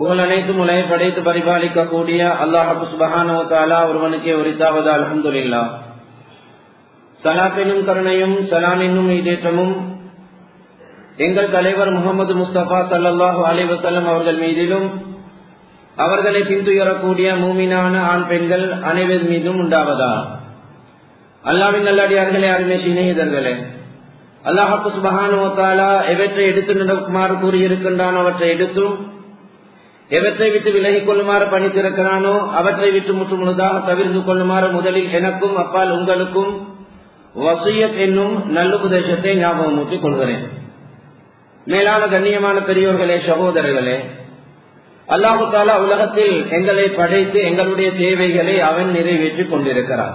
புகழ் அனைத்து முளையை படைத்து பரிபாலிக்கக்கூடிய அல்லாஹு சுபஹானோ தாலா ஒருவனுக்கே உரித்தாவது அலமதுல்லா சலாத் என்னும் கருணையும் சலான் என்னும் ஈடேற்றமும் எங்கள் தலைவர் முகமது முஸ்தபா சல்லாஹூ அலிவசல்லம் அவர்கள் மீதிலும் அவர்களை பின்துயரக்கூடிய மூமினான ஆண் பெண்கள் அனைவர் மீதும் உண்டாவதா அல்லாவின் நல்லடியார்களே அருமை சிநேகிதர்களே அல்லாஹாக்கு சுபஹானுவத்தாலா எவற்றை எடுத்து நடக்குமாறு கூறியிருக்கின்றான் அவற்றை எடுத்தும் எவற்றை விட்டு விலகிக் கொள்ளுமாறு பணித்திருக்கிறானோ அவற்றை விட்டு முற்று முழுதாக தவிர்த்து கொள்ளுமாறு முதலில் எனக்கும் அப்பால் உங்களுக்கும் வசியத் என்னும் நல்லுபதேசத்தை ஞாபகம் ஊட்டிக் கொள்கிறேன் மேலான கண்ணியமான பெரியோர்களே சகோதரர்களே அல்லாஹு தாலா உலகத்தில் எங்களை படைத்து எங்களுடைய தேவைகளை அவன் நிறைவேற்றிக் கொண்டிருக்கிறார்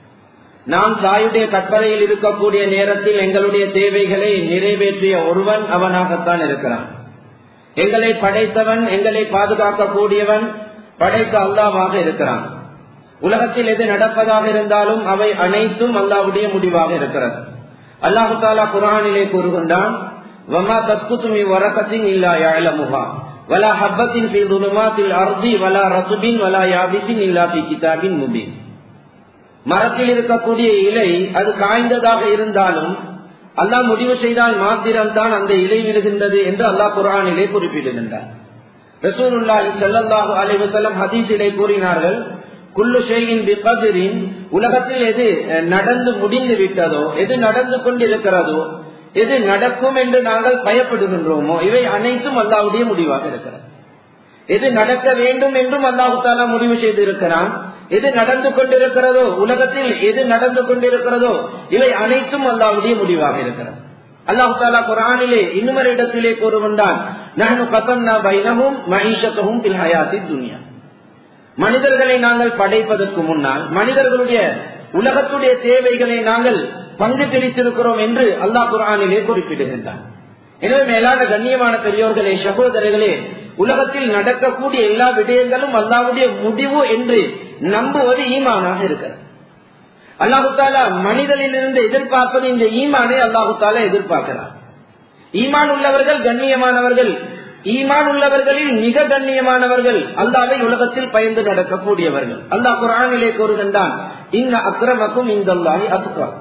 நாம் தாயுடைய கற்பனையில் இருக்கக்கூடிய நேரத்தில் எங்களுடைய தேவைகளை நிறைவேற்றிய ஒருவன் அவனாகத்தான் இருக்கிறான் எங்களை படைத்தவன் எங்களை பாதுகாக்கக்கூடியவன் படைத்த அல்லாவாக இருக்கிறான் உலகத்தில் எது நடப்பதாக இருந்தாலும் அவை அனைத்தும் அல்லாவுடைய முடிவாக இருக்கிறது அல்லாஹு தாலா குரானிலே கூறுகின்றான் வமா தஸ்குத்துமி வரக்கத்தின் இல்லா யாழமுகா வலா ஹப்பத்தின் பி துலுமாத்தில் அர்தி வலா ரசுபின் வலா யாபிசின் இல்லா பி கிதாபின் முபீன் மரத்தில் இருக்கக்கூடிய இலை அது காய்ந்ததாக இருந்தாலும் அல்லாஹ் முடிவு செய்தால் மாத்திரம்தான் அந்த இலை விழுகின்றது என்று அல்லாஹ் குரானிலே குறிப்பிடுகின்றார் ரசூலுல்லாஹி ஸல்லல்லாஹு அலைஹி வஸல்லம் ஹதீஸிலே கூறினார்கள் குல்லு ஷைஇன் பிகத்ரின் உலகத்தில் எது நடந்து முடிந்து விட்டதோ எது நடந்து கொண்டிருக்கிறதோ எது நடக்கும் என்று நாங்கள் பயப்படுகின்றோமோ இவை அனைத்தும் அல்லாவுடைய முடிவாக இருக்கிறது எது நடக்க வேண்டும் என்றும் அல்லாஹு தாலா முடிவு செய்திருக்கிறான் எது நடந்து கொண்டிருக்கிறதோ உலகத்தில் எது நடந்து கொண்டிருக்கிறதோ இவை அனைத்தும் அல்லாவுடைய முடிவாக இருக்கிறது அல்லாஹு தாலா குரானிலே இன்னுமொரு இடத்திலே கூறுகின்றான் நகனு கசன்னா பைனமும் மகிஷத்தும் பில் ஹயாத்தி துனியா மனிதர்களை நாங்கள் படைப்பதற்கு முன்னால் மனிதர்களுடைய உலகத்துடைய தேவைகளை நாங்கள் பங்கு பிரித்திருக்கிறோம் என்று அல்லாஹ் குரானிலே குறிப்பிடுகின்றான் எனவே மேலான கண்ணியமான பெரியோர்களே சகோதரர்களே உலகத்தில் நடக்கக்கூடிய எல்லா விடயங்களும் அல்லாவுடைய முடிவு என்று நம்புவது ஈமானாக இருக்கிறது அல்லாஹு தாலா மனிதனிலிருந்து எதிர்பார்ப்பது இந்த ஈமானை அல்லாஹு தாலா எதிர்பார்க்கிறார் ஈமான் உள்ளவர்கள் கண்ணியமானவர்கள் ஈமான் உள்ளவர்களில் மிக கண்ணியமானவர்கள் அல்லாவை உலகத்தில் பயந்து நடக்கக்கூடியவர்கள் அல்லாஹ் குரானிலே கூறுகின்றான் இன்ன அக்கிரமக்கும் இந்த அல்லாஹி அசுக்காகும்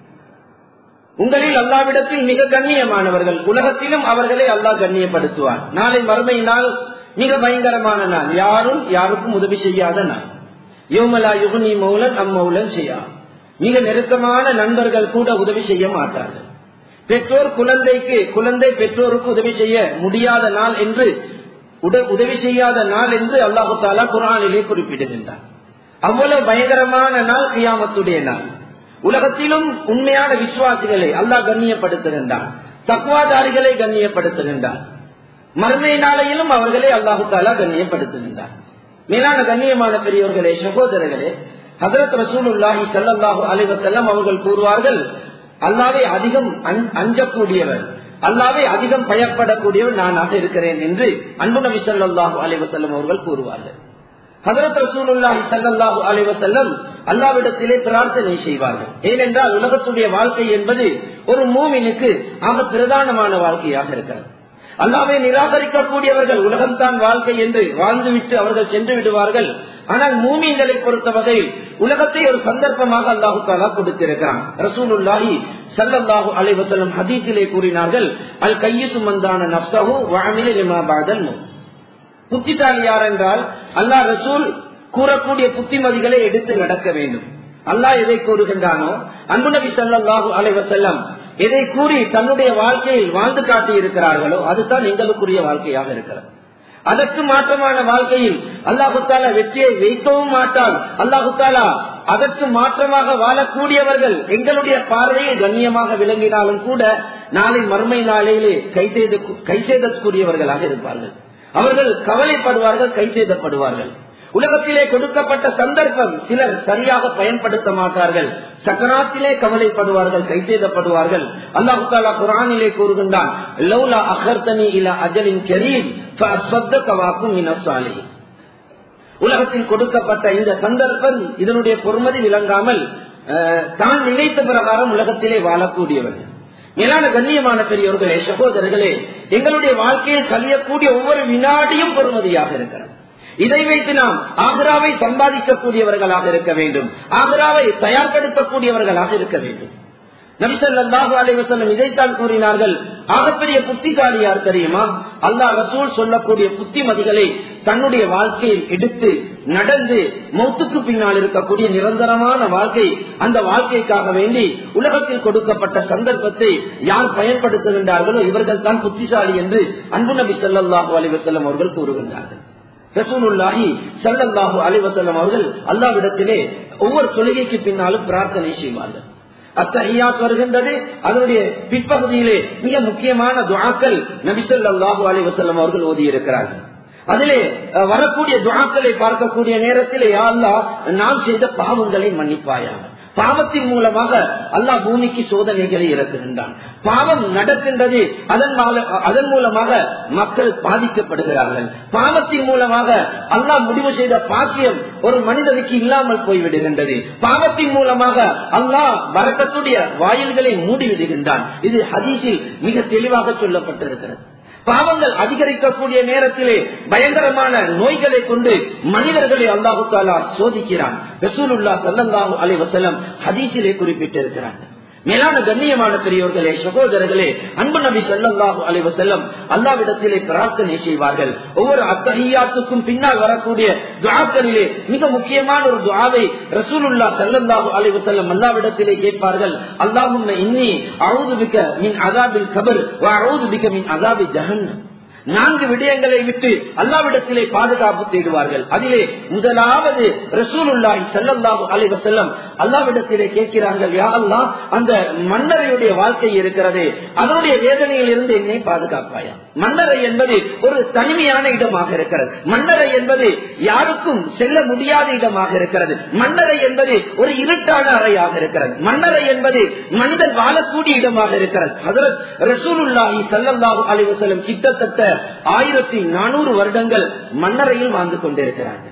உங்களில் அல்லாவிடத்தில் மிக கண்ணியமானவர்கள் உலகத்திலும் அவர்களை அல்லாஹ் கண்ணியப்படுத்துவார் நாளை மறுமை நாள் மிக பயங்கரமான நாள் யாரும் யாருக்கும் உதவி செய்யாத நாள் யோமலா யுகுனி மௌலன் அம்மௌலன் செய்யா மிக நெருக்கமான நண்பர்கள் கூட உதவி செய்ய மாட்டார்கள் பெற்றோர் குழந்தைக்கு குழந்தை பெற்றோருக்கு உதவி செய்ய முடியாத நாள் என்று உதவி செய்யாத நாள் என்று அல்லாஹு தாலா குரானிலே குறிப்பிடுகின்றார் அவ்வளவு பயங்கரமான நாள் கியாமத்துடைய நாள் உலகத்திலும் உண்மையான விசுவாசிகளை அல்லாஹ் கண்ணியப்படுத்துகின்றான் தக்குவாதாரிகளை கண்ணியப்படுத்துகின்றான் மறுமை நாளையிலும் அவர்களை அல்லாஹு தாலா கண்ணியப்படுத்துகின்றான் மேலான கண்ணியமான பெரியவர்களே சகோதரர்களே ஹசரத் ரசூலுல்லாஹி சல்லாஹூ அலைவசல்லம் அவர்கள் கூறுவார்கள் அல்லாவே அதிகம் அஞ்சக்கூடியவர் அல்லாவே அதிகம் பயப்படக்கூடியவர் நானாக இருக்கிறேன் என்று அன்பு நபி சொல்லாஹு அலைவசல்லம் அவர்கள் கூறுவார்கள் ஹசரத் ரசூலுல்லாஹி சல்லாஹூ அலைவசல்லம் அல்லாவிடத்திலே பிரார்த்தனை செய்வார்கள் ஏனென்றால் உலகத்துடைய வாழ்க்கை என்பது ஒரு மூமினுக்கு ஆக பிரதானமான வாழ்க்கையாக இருக்கிறது அல்லாவை நிராகரிக்கக்கூடியவர்கள் உலகம்தான் வாழ்க்கை என்று வாழ்ந்துவிட்டு அவர்கள் சென்று விடுவார்கள் ஆனால் மூமியங்களை பொறுத்த வகையில் உலகத்தை ஒரு சந்தர்ப்பமாக அல்லாஹு தாலா கொடுத்திருக்கிறான் ரசூலுல்லாஹி சல்லாஹு அலைவசல்லம் ஹதீஸிலே கூறினார்கள் அல் கையத்து மந்தான நப்சஹு வாமிலிமாபாதல் புத்திசாலி யார் என்றால் அல்லாஹ் ரசூல் கூறக்கூடிய புத்திமதிகளை எடுத்து நடக்க வேண்டும் அல்லாஹ் எதை கூறுகின்றானோ அன்பு நபி சல்லாஹூ அலைவசல்லம் எதை கூறி தன்னுடைய வாழ்க்கையில் வாழ்ந்து காட்டி இருக்கிறார்களோ அதுதான் எங்களுக்குரிய வாழ்க்கையாக இருக்கிறது அதற்கு மாற்றமான வாழ்க்கையில் அல்லாஹு தாலா வெற்றியை வைக்கவும் மாட்டால் அல்லாஹு தாலா அதற்கு மாற்றமாக வாழக்கூடியவர்கள் எங்களுடைய பார்வையை கண்ணியமாக விளங்கினாலும் கூட நாளை மறுமை நாளையிலே கை செய்த கை செய்தற்குரியவர்களாக இருப்பார்கள் அவர்கள் கவலைப்படுவார்கள் கை செய்தப்படுவார்கள் உலகத்திலே கொடுக்கப்பட்ட சந்தர்ப்பம் சிலர் சரியாக பயன்படுத்த மாட்டார்கள் சக்கராத்திலே கவலைப்படுவார்கள் கை செய்தப்படுவார்கள் அல்லாஹு தாலா குரானிலே கூறுகின்றான் லௌலா அகர்தனி இல அஜலின் கரீம் கவாக்கும் இனசாலி உலகத்தில் கொடுக்கப்பட்ட இந்த சந்தர்ப்பம் இதனுடைய பொறுமதி விளங்காமல் தான் நினைத்த பிரகாரம் உலகத்திலே வாழக்கூடியவர்கள் மேலான கண்ணியமான பெரியோர்களே சகோதரர்களே எங்களுடைய வாழ்க்கையில் கழியக்கூடிய ஒவ்வொரு வினாடியும் பொறுமதியாக இருக்கிறது இதை வைத்து நாம் ஆக்ராவை சம்பாதிக்கக்கூடியவர்களாக இருக்க வேண்டும் ஆக்ராவை தயார்படுத்தக்கூடியவர்களாக இருக்க வேண்டும் நபிசல்லாஹு அலைவசல்லம் இதைத்தான் கூறினார்கள் ஆகப்பெரிய புத்திசாலி யார் தெரியுமா அல்லா ரசூல் சொல்லக்கூடிய புத்திமதிகளை தன்னுடைய வாழ்க்கையில் எடுத்து நடந்து மௌத்துக்கு பின்னால் இருக்கக்கூடிய நிரந்தரமான வாழ்க்கை அந்த வாழ்க்கைக்காக வேண்டி உலகத்தில் கொடுக்கப்பட்ட சந்தர்ப்பத்தை யார் பயன்படுத்துகின்றார்களோ இவர்கள் தான் புத்திசாலி என்று அன்பு நபி சல்லாஹூ அலைவசல்லம் அவர்கள் கூறுகின்றார்கள் ரசூலுல்லாஹி சல்லல்லாஹு அலைவசல்லம் அவர்கள் அல்லாவிடத்திலே ஒவ்வொரு தொழுகைக்கு பின்னாலும் பிரார்த்தனை செய்வார்கள் அத்தஹியாத் வருகின்றது அதனுடைய பிற்பகுதியிலே மிக முக்கியமான துவாக்கள் நபிசல்லாஹு அலி வசல்லம் அவர்கள் ஓதி இருக்கிறார்கள் அதிலே வரக்கூடிய துவாக்களை பார்க்கக்கூடிய நேரத்தில் யாழ்லா நாம் செய்த பாவங்களை மன்னிப்பாயாக பாவத்தின் மூலமாக அல்லாஹ் பூமிக்கு சோதனைகளை இறக்குகின்றான் பாவம் நடக்கின்றது அதன் அதன் மூலமாக மக்கள் பாதிக்கப்படுகிறார்கள் பாவத்தின் மூலமாக அல்லாஹ் முடிவு செய்த பாக்கியம் ஒரு மனிதனுக்கு இல்லாமல் போய்விடுகின்றது பாவத்தின் மூலமாக அல்லாஹ் வரக்கத்துடைய வாயில்களை மூடிவிடுகின்றான் இது ஹதீஸில் மிக தெளிவாக சொல்லப்பட்டிருக்கிறது பாவங்கள் அதிகரிக்கக்கூடிய நேரத்திலே பயங்கரமான நோய்களை கொண்டு மனிதர்களை அல்லாஹு தாலா சோதிக்கிறான் ரசூலுல்லா சல்லாஹூ அலி வசலம் ஹதீஸிலே குறிப்பிட்டிருக்கிறார்கள் மேலான கண்ணியமான பெரியோர்களே சகோதரர்களே அன்பு நபி சல்லாஹூ அலி வசல்லம் அல்லாவிடத்திலே பிரார்த்தனை செய்வார்கள் ஒவ்வொரு அத்தகையாத்துக்கும் பின்னால் வரக்கூடிய துவாக்களிலே மிக முக்கியமான ஒரு துவாவை ரசூலுல்லா சல்லாஹூ அலி வசல்லம் அல்லாவிடத்திலே கேட்பார்கள் அல்லாஹும் இன்னி அவுதுபிக்க மின் அதாபில் கபர் அவுதுபிக்க மின் அதாபி ஜஹன்னம் நான்கு விடயங்களை விட்டு அல்லாவிடத்திலே பாதுகாப்பு தேடுவார்கள் அதிலே முதலாவது ரசூலுல்லாஹி சல்லல்லாஹு அலைஹி வஸல்லம் அல்லாவிடத்திலே கேட்கிறார்கள் யா அல்லாஹ் அந்த மன்னரையுடைய வாழ்க்கை இருக்கிறது அதனுடைய வேதனையில் இருந்து என்னை பாதுகாப்பாயா மன்னரை என்பது ஒரு தனிமையான இடமாக இருக்கிறது மன்னரை என்பது யாருக்கும் செல்ல முடியாத இடமாக இருக்கிறது மன்னரை என்பது ஒரு இருட்டான அறையாக இருக்கிறது மன்னரை என்பது மனிதன் வாழக்கூடிய இடமாக இருக்கிறது ஹதரத் ரசூலுல்லாஹி சல்லல்லாஹு அலைஹி வஸல்லம் கிட்டத்தட்ட ஆயிரத்தி நானூறு வருடங்கள் மன்னரையில் வாழ்ந்து கொண்டிருக்கிறார்கள்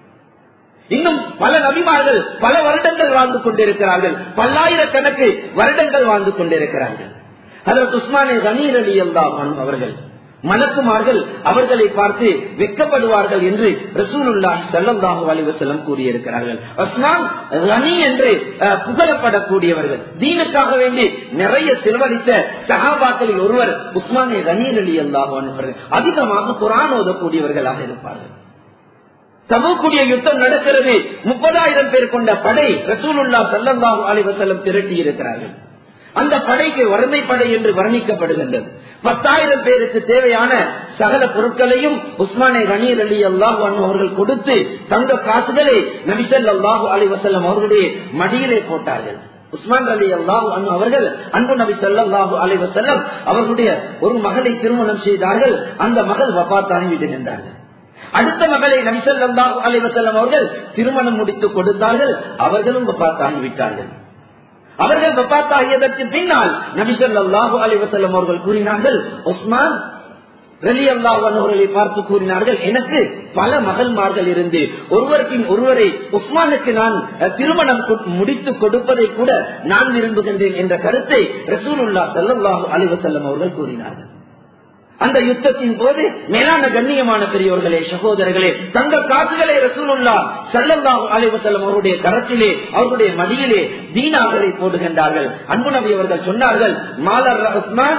இன்னும் பல நபிமார்கள் பல வருடங்கள் வாழ்ந்து கொண்டிருக்கிறார்கள் பல்லாயிரக்கணக்கு வருடங்கள் வாழ்ந்து கொண்டிருக்கிறார்கள் அதற்கு உஸ்மானே கனீர் அலி அல்லாஹ் அவர்கள் மலக்குமார்கள் அவர்களை பார்த்து வெட்கப்படுவார்கள் என்று ரசூலுல்லாஹி ஸல்லல்லாஹு அலைஹி வஸல்லம் கூறியிருக்கிறார்கள் உஸ்மான் கனி என்று புகழப்படக்கூடியவர்கள் தீனுக்காக வேண்டி நிறைய செலவழித்த சஹாபாக்களில் ஒருவர் உஸ்மானே கனீர் அலி அல்லாஹ் அவர்கள் அதிகமாக குரான் ஓதக்கூடியவர்களாக இருப்பார்கள் சமூகக்கூடிய யுத்தம் நடக்கிறது முப்பதாயிரம் பேர் கொண்ட படை ரசூலுல்லா சல்லல்லாஹு அலைஹி வஸல்லம் திரட்டி இருக்கிறார்கள் அந்த படைக்கு வறுமை படை என்று வர்ணிக்கப்படுகின்றது பத்தாயிரம் பேருக்கு தேவையான சகல பொருட்களையும் உஸ்மானே கணீர் அலி அல்லாஹ் அவர்கள் கொடுத்து தங்க காசுகளை நபிசல் அல்லாஹு அலி வசல்லம் அவர்களுடைய மடியிலே போட்டார்கள் உஸ்மான் அலி அல்லாஹு அவர்கள் அன்பு நபி சல்லாஹூ அலி வசல்லம் அவர்களுடைய ஒரு மகளை திருமணம் செய்தார்கள் அந்த மகள் வபாத்தாகி விடுகின்றார்கள் அடுத்த மகளை நபிசல்லாஹு அலி வசல்லம் அவர்கள் திருமணம் முடித்து கொடுத்தார்கள் அவர்களும் வபாத்தாகி விட்டார்கள் அவர்கள் வப்பாத்தாகியதற்கு பின்னால் நபிசல்லாஹு அலிவசல்லம் அவர்கள் கூறினார்கள் உஸ்மான் ரலி அல்லாஹர்களை பார்த்து கூறினார்கள் எனக்கு பல மகள்மார்கள் இருந்து ஒருவருக்கின் ஒருவரை உஸ்மானுக்கு நான் திருமணம் முடித்து கொடுப்பதை கூட நான் விரும்புகின்றேன் என்ற கருத்தை ரசூலுல்லா சல்லாஹூ அலிவசல்லம் அவர்கள் கூறினார்கள் அந்த யுத்தத்தின் போது மேலான கண்ணியமான பெரியோர்களே சகோதரர்களே தங்க காசுகளை ரசூலுல்லா சல்லல்லாஹு அலைவசல்லம் அவருடைய கரத்திலே அவருடைய மடியிலே தீனாக்களை போடுகின்றார்கள் அன்பு நபி அவர்கள் சொன்னார்கள் மாலர் உஸ்மான்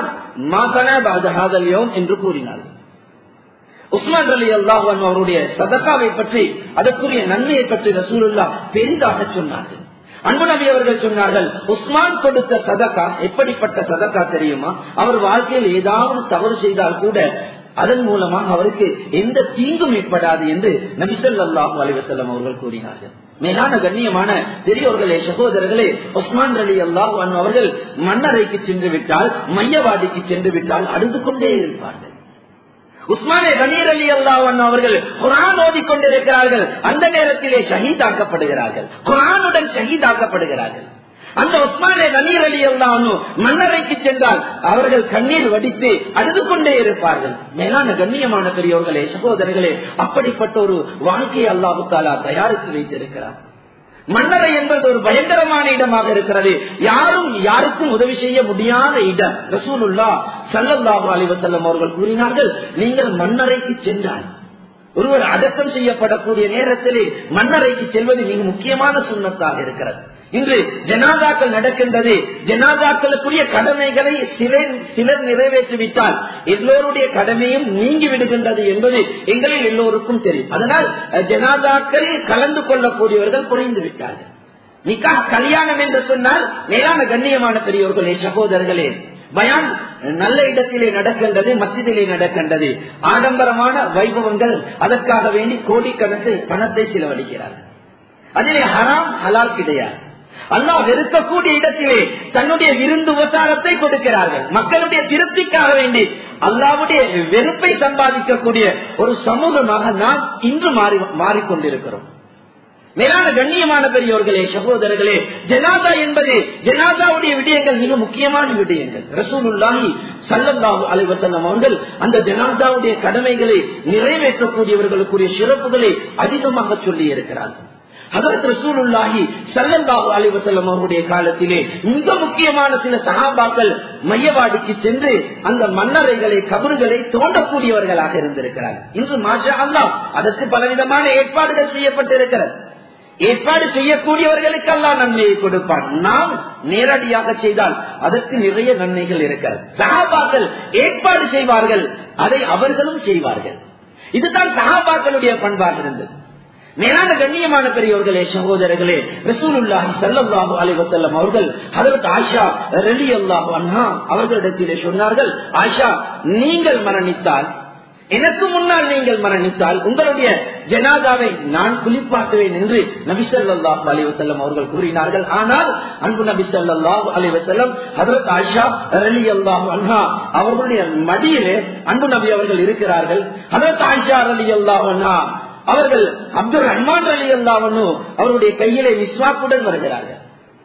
மாதனோம் என்று கூறினார்கள் உஸ்மான் அலி அல்லாஹ் அவருடைய சதக்காவை பற்றி அதற்குரிய நன்மையை பற்றி ரசூலுல்லா பெரிதாக சொன்னார்கள் அன்பு நபி அவர்கள் சொன்னார்கள் உஸ்மான் கொடுத்த சதக்கா எப்படிப்பட்ட சதக்கா தெரியுமா அவர் வாழ்க்கையில் ஏதாவது தவறு செய்தால் கூட அதன் மூலமாக அவருக்கு எந்த தீங்கும் ஏற்படாது என்று நபிசல்லாஹு அலிவசல்லம் அவர்கள் கூறினார்கள் மேலான கண்ணியமான பெரியோர்களே சகோதரர்களே உஸ்மான் அலி அல்லாஹ் அவர்கள் மன்னரைக்கு சென்று விட்டால் மையவாடிக்கு சென்று விட்டால் அழுது கொண்டே இருப்பார்கள் உஸ்மானே கணீர் அலி அல்லாவன் அவர்கள் குரான் ஓதிக்கொண்டிருக்கிறார்கள் அந்த நேரத்திலே ஷஹீதாக்கப்படுகிறார்கள் குரானுடன் ஷஹீதாக்கப்படுகிறார்கள் அந்த உஸ்மானே கணீர் அலி அல்லாவனும் மன்னரைக்கு சென்றால் அவர்கள் கண்ணீர் வடித்து அழுது கொண்டே இருப்பார்கள் மேலான கண்ணியமான பெரியோர்களே சகோதரர்களே அப்படிப்பட்ட ஒரு வாழ்க்கையை அல்லாஹு தாலா தயாரித்து வைத்திருக்கிறார் மன்னரை என்பது ஒரு பயங்கரமான இடமாக இருக்கிறது யாரும் யாருக்கும் உதவி செய்ய முடியாத இடம் ரசூலுல்லா சல்லல்லாஹு அலிவசல்லம் அவர்கள் கூறினார்கள் நீங்கள் மன்னரைக்கு சென்றால் ஒருவர் அடக்கம் செய்யப்படக்கூடிய நேரத்திலே மன்னரைக்கு செல்வது மிக முக்கியமான சுண்ணத்தாக இருக்கிறது இன்று ஜனாதாக்கள் நடக்கின்றது ஜனாதாக்களுக்குரிய கடமைகளை சிலர் சிலர் நிறைவேற்றிவிட்டால் எல்லோருடைய கடமையும் நீங்கி விடுகின்றது என்பது எங்களில் எல்லோருக்கும் தெரியும் அதனால் ஜனாதாக்களில் கலந்து கொள்ளக்கூடியவர்கள் குறைந்து விட்டார்கள் நிக்கா கல்யாணம் என்று சொன்னால் மேலான கண்ணியமான பெரியவர்களே சகோதரர்களே பயான் நல்ல இடத்திலே நடக்கின்றது மசிதிலே நடக்கின்றது ஆடம்பரமான வைபவங்கள் அதற்காக வேண்டி கோடிக்கணக்கு பணத்தை செலவழிக்கிறார்கள் அதிலே ஹராம் ஹலால் கிடையாது அல்லாஹ் வெறுக்கக்கூடிய இடத்திலே தன்னுடைய விருந்து உபசாரத்தை கொடுக்கிறார்கள் மக்களுடைய திருப்திக்காக வேண்டி அல்லாவுடைய வெறுப்பை சம்பாதிக்கக்கூடிய ஒரு சமூகமாக நாம் இன்று மாறி மாறிக்கொண்டிருக்கிறோம் மேலான கண்ணியமான பெரியோர்களே சகோதரர்களே ஜனாதா என்பது ஜனாதாவுடைய விடயங்கள் மிக முக்கியமான விடயங்கள் ரசூலுல்லாஹி சல்லல்லாஹு அலைவசல்லம் அவர்கள் அந்த ஜனாதாவுடைய கடமைகளை நிறைவேற்றக்கூடியவர்களுக்குரிய சிறப்புகளை அதிகமாக சொல்லி இருக்கிறார்கள் அதற்கு ரசூலுல்லாஹி சல்லல்லாஹு அலைவசல்லம் அவருடைய காலத்திலே மிக முக்கியமான சில சகாபாக்கள் மையவாடிக்கு சென்று அந்த மன்னரைகளை கபறுகளை தோண்டக்கூடியவர்களாக இருந்திருக்கிறார்கள் இன்று மாஷா அல்லாஹ் அதற்கு பலவிதமான ஏற்பாடுகள் செய்யப்பட்டிருக்கிறது ஏற்பாடு செய்யக்கூடியவர்களுக்கு எல்லாம் நன்மையை கொடுப்பான் நாம் நேரடியாக செய்தால் அதற்கு நிறைய நன்மைகள் இருக்கிறது சகாபாக்கள் ஏற்பாடு செய்வார்கள் அதை அவர்களும் செய்வார்கள் இதுதான் சகாபாக்களுடைய பண்பாக இருந்தது மேலான கண்ணியமான பெரியவர்களே சகோதரர்களே ரசூலுல்லாஹி ஸல்லல்லாஹு அலைஹி வஸல்லம் அவர்கள் ஹஜரத் ஆயிஷா ரலியல்லாஹு அன்ஹா அவர்களிடத்திலே சொன்னார்கள் ஆயிஷா நீங்கள் மரணித்தால் எனக்கு முன்னால் நீங்கள் மரணித்தால் உங்களுடைய ஜனாதாவை நான் குளிப்பாட்டுவேன் என்று நபி ஸல்லல்லாஹு அலைஹி வஸல்லம் அவர்கள் கூறினார்கள் ஆனால் அன்பு நபி ஸல்லல்லாஹு அலைஹி வஸல்லம் ஹஜரத் ஆயிஷா ரலியல்லாஹு அன்ஹா அவர்களுடைய மடியிலே அன்பு நபி அவர்கள் இருக்கிறார்கள் ஹஜரத் ஆயிஷா ரலியல்லாஹு அன்ஹா அவர்கள் அப்துல் ரஹ்மான் அலி அல்லாவனு அவருடைய கையிலே விஸ்வாக்குடன் வருகிறார்கள்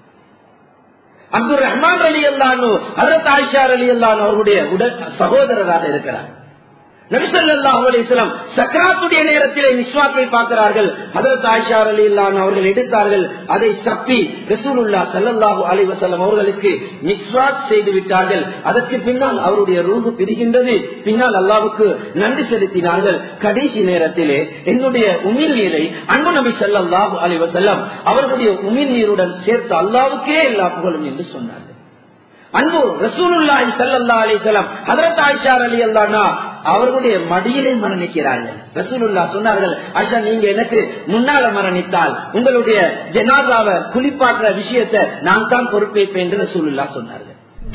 அப்துல் ரஹ்மான் அலி அல்லானு ஹரத் ஆயிஷா அலி அல்லான் அவருடைய உடல் சகோதரராக இருக்கிறார் நபிசல்லாஹுலாம் சக்கராத்துடைய நேரத்திலே நிஸ்வாக்கை பார்க்கிறார்கள் அதற்கு ஆயிஷா அலி இல்லான் அவர்கள் எடுத்தார்கள் அதை சப்பி ரசூலுல்லா சல்லல்லாஹு அலி வசல்லம் அவர்களுக்கு நிஸ்வாக் செய்து விட்டார்கள் அதற்கு பின்னால் அவருடைய ரூபு பிரிகின்றது பின்னால் அல்லாவுக்கு நன்றி செலுத்தினார்கள் கடைசி நேரத்திலே என்னுடைய உமிழ் நீரை அன்பு நபி சல்லாஹு அலி வசல்லம் அவர்களுடைய உமிழ் நீருடன் சேர்த்து அல்லாவுக்கே எல்லா புகழும் என்று சொன்னார்கள் அன்பு ரசூலுல்லாஹி சல்லல்லா அலிசல்லாம் ஹதரத் ஆயிஷா அலி அல்லானா அவர்களுடைய மடியிலே மரணிக்கிறார்கள் ரசூலுல்லா சொன்னார்கள் ஆயிஷா நீங்க எனக்கு முன்னால மரணித்தால் உங்களுடைய ஜனாதாவை குளிப்பாட்டுற விஷயத்தை நான் தான் பொறுப்பேற்பேன் என்று ரசூலுல்லா சொன்னார்கள்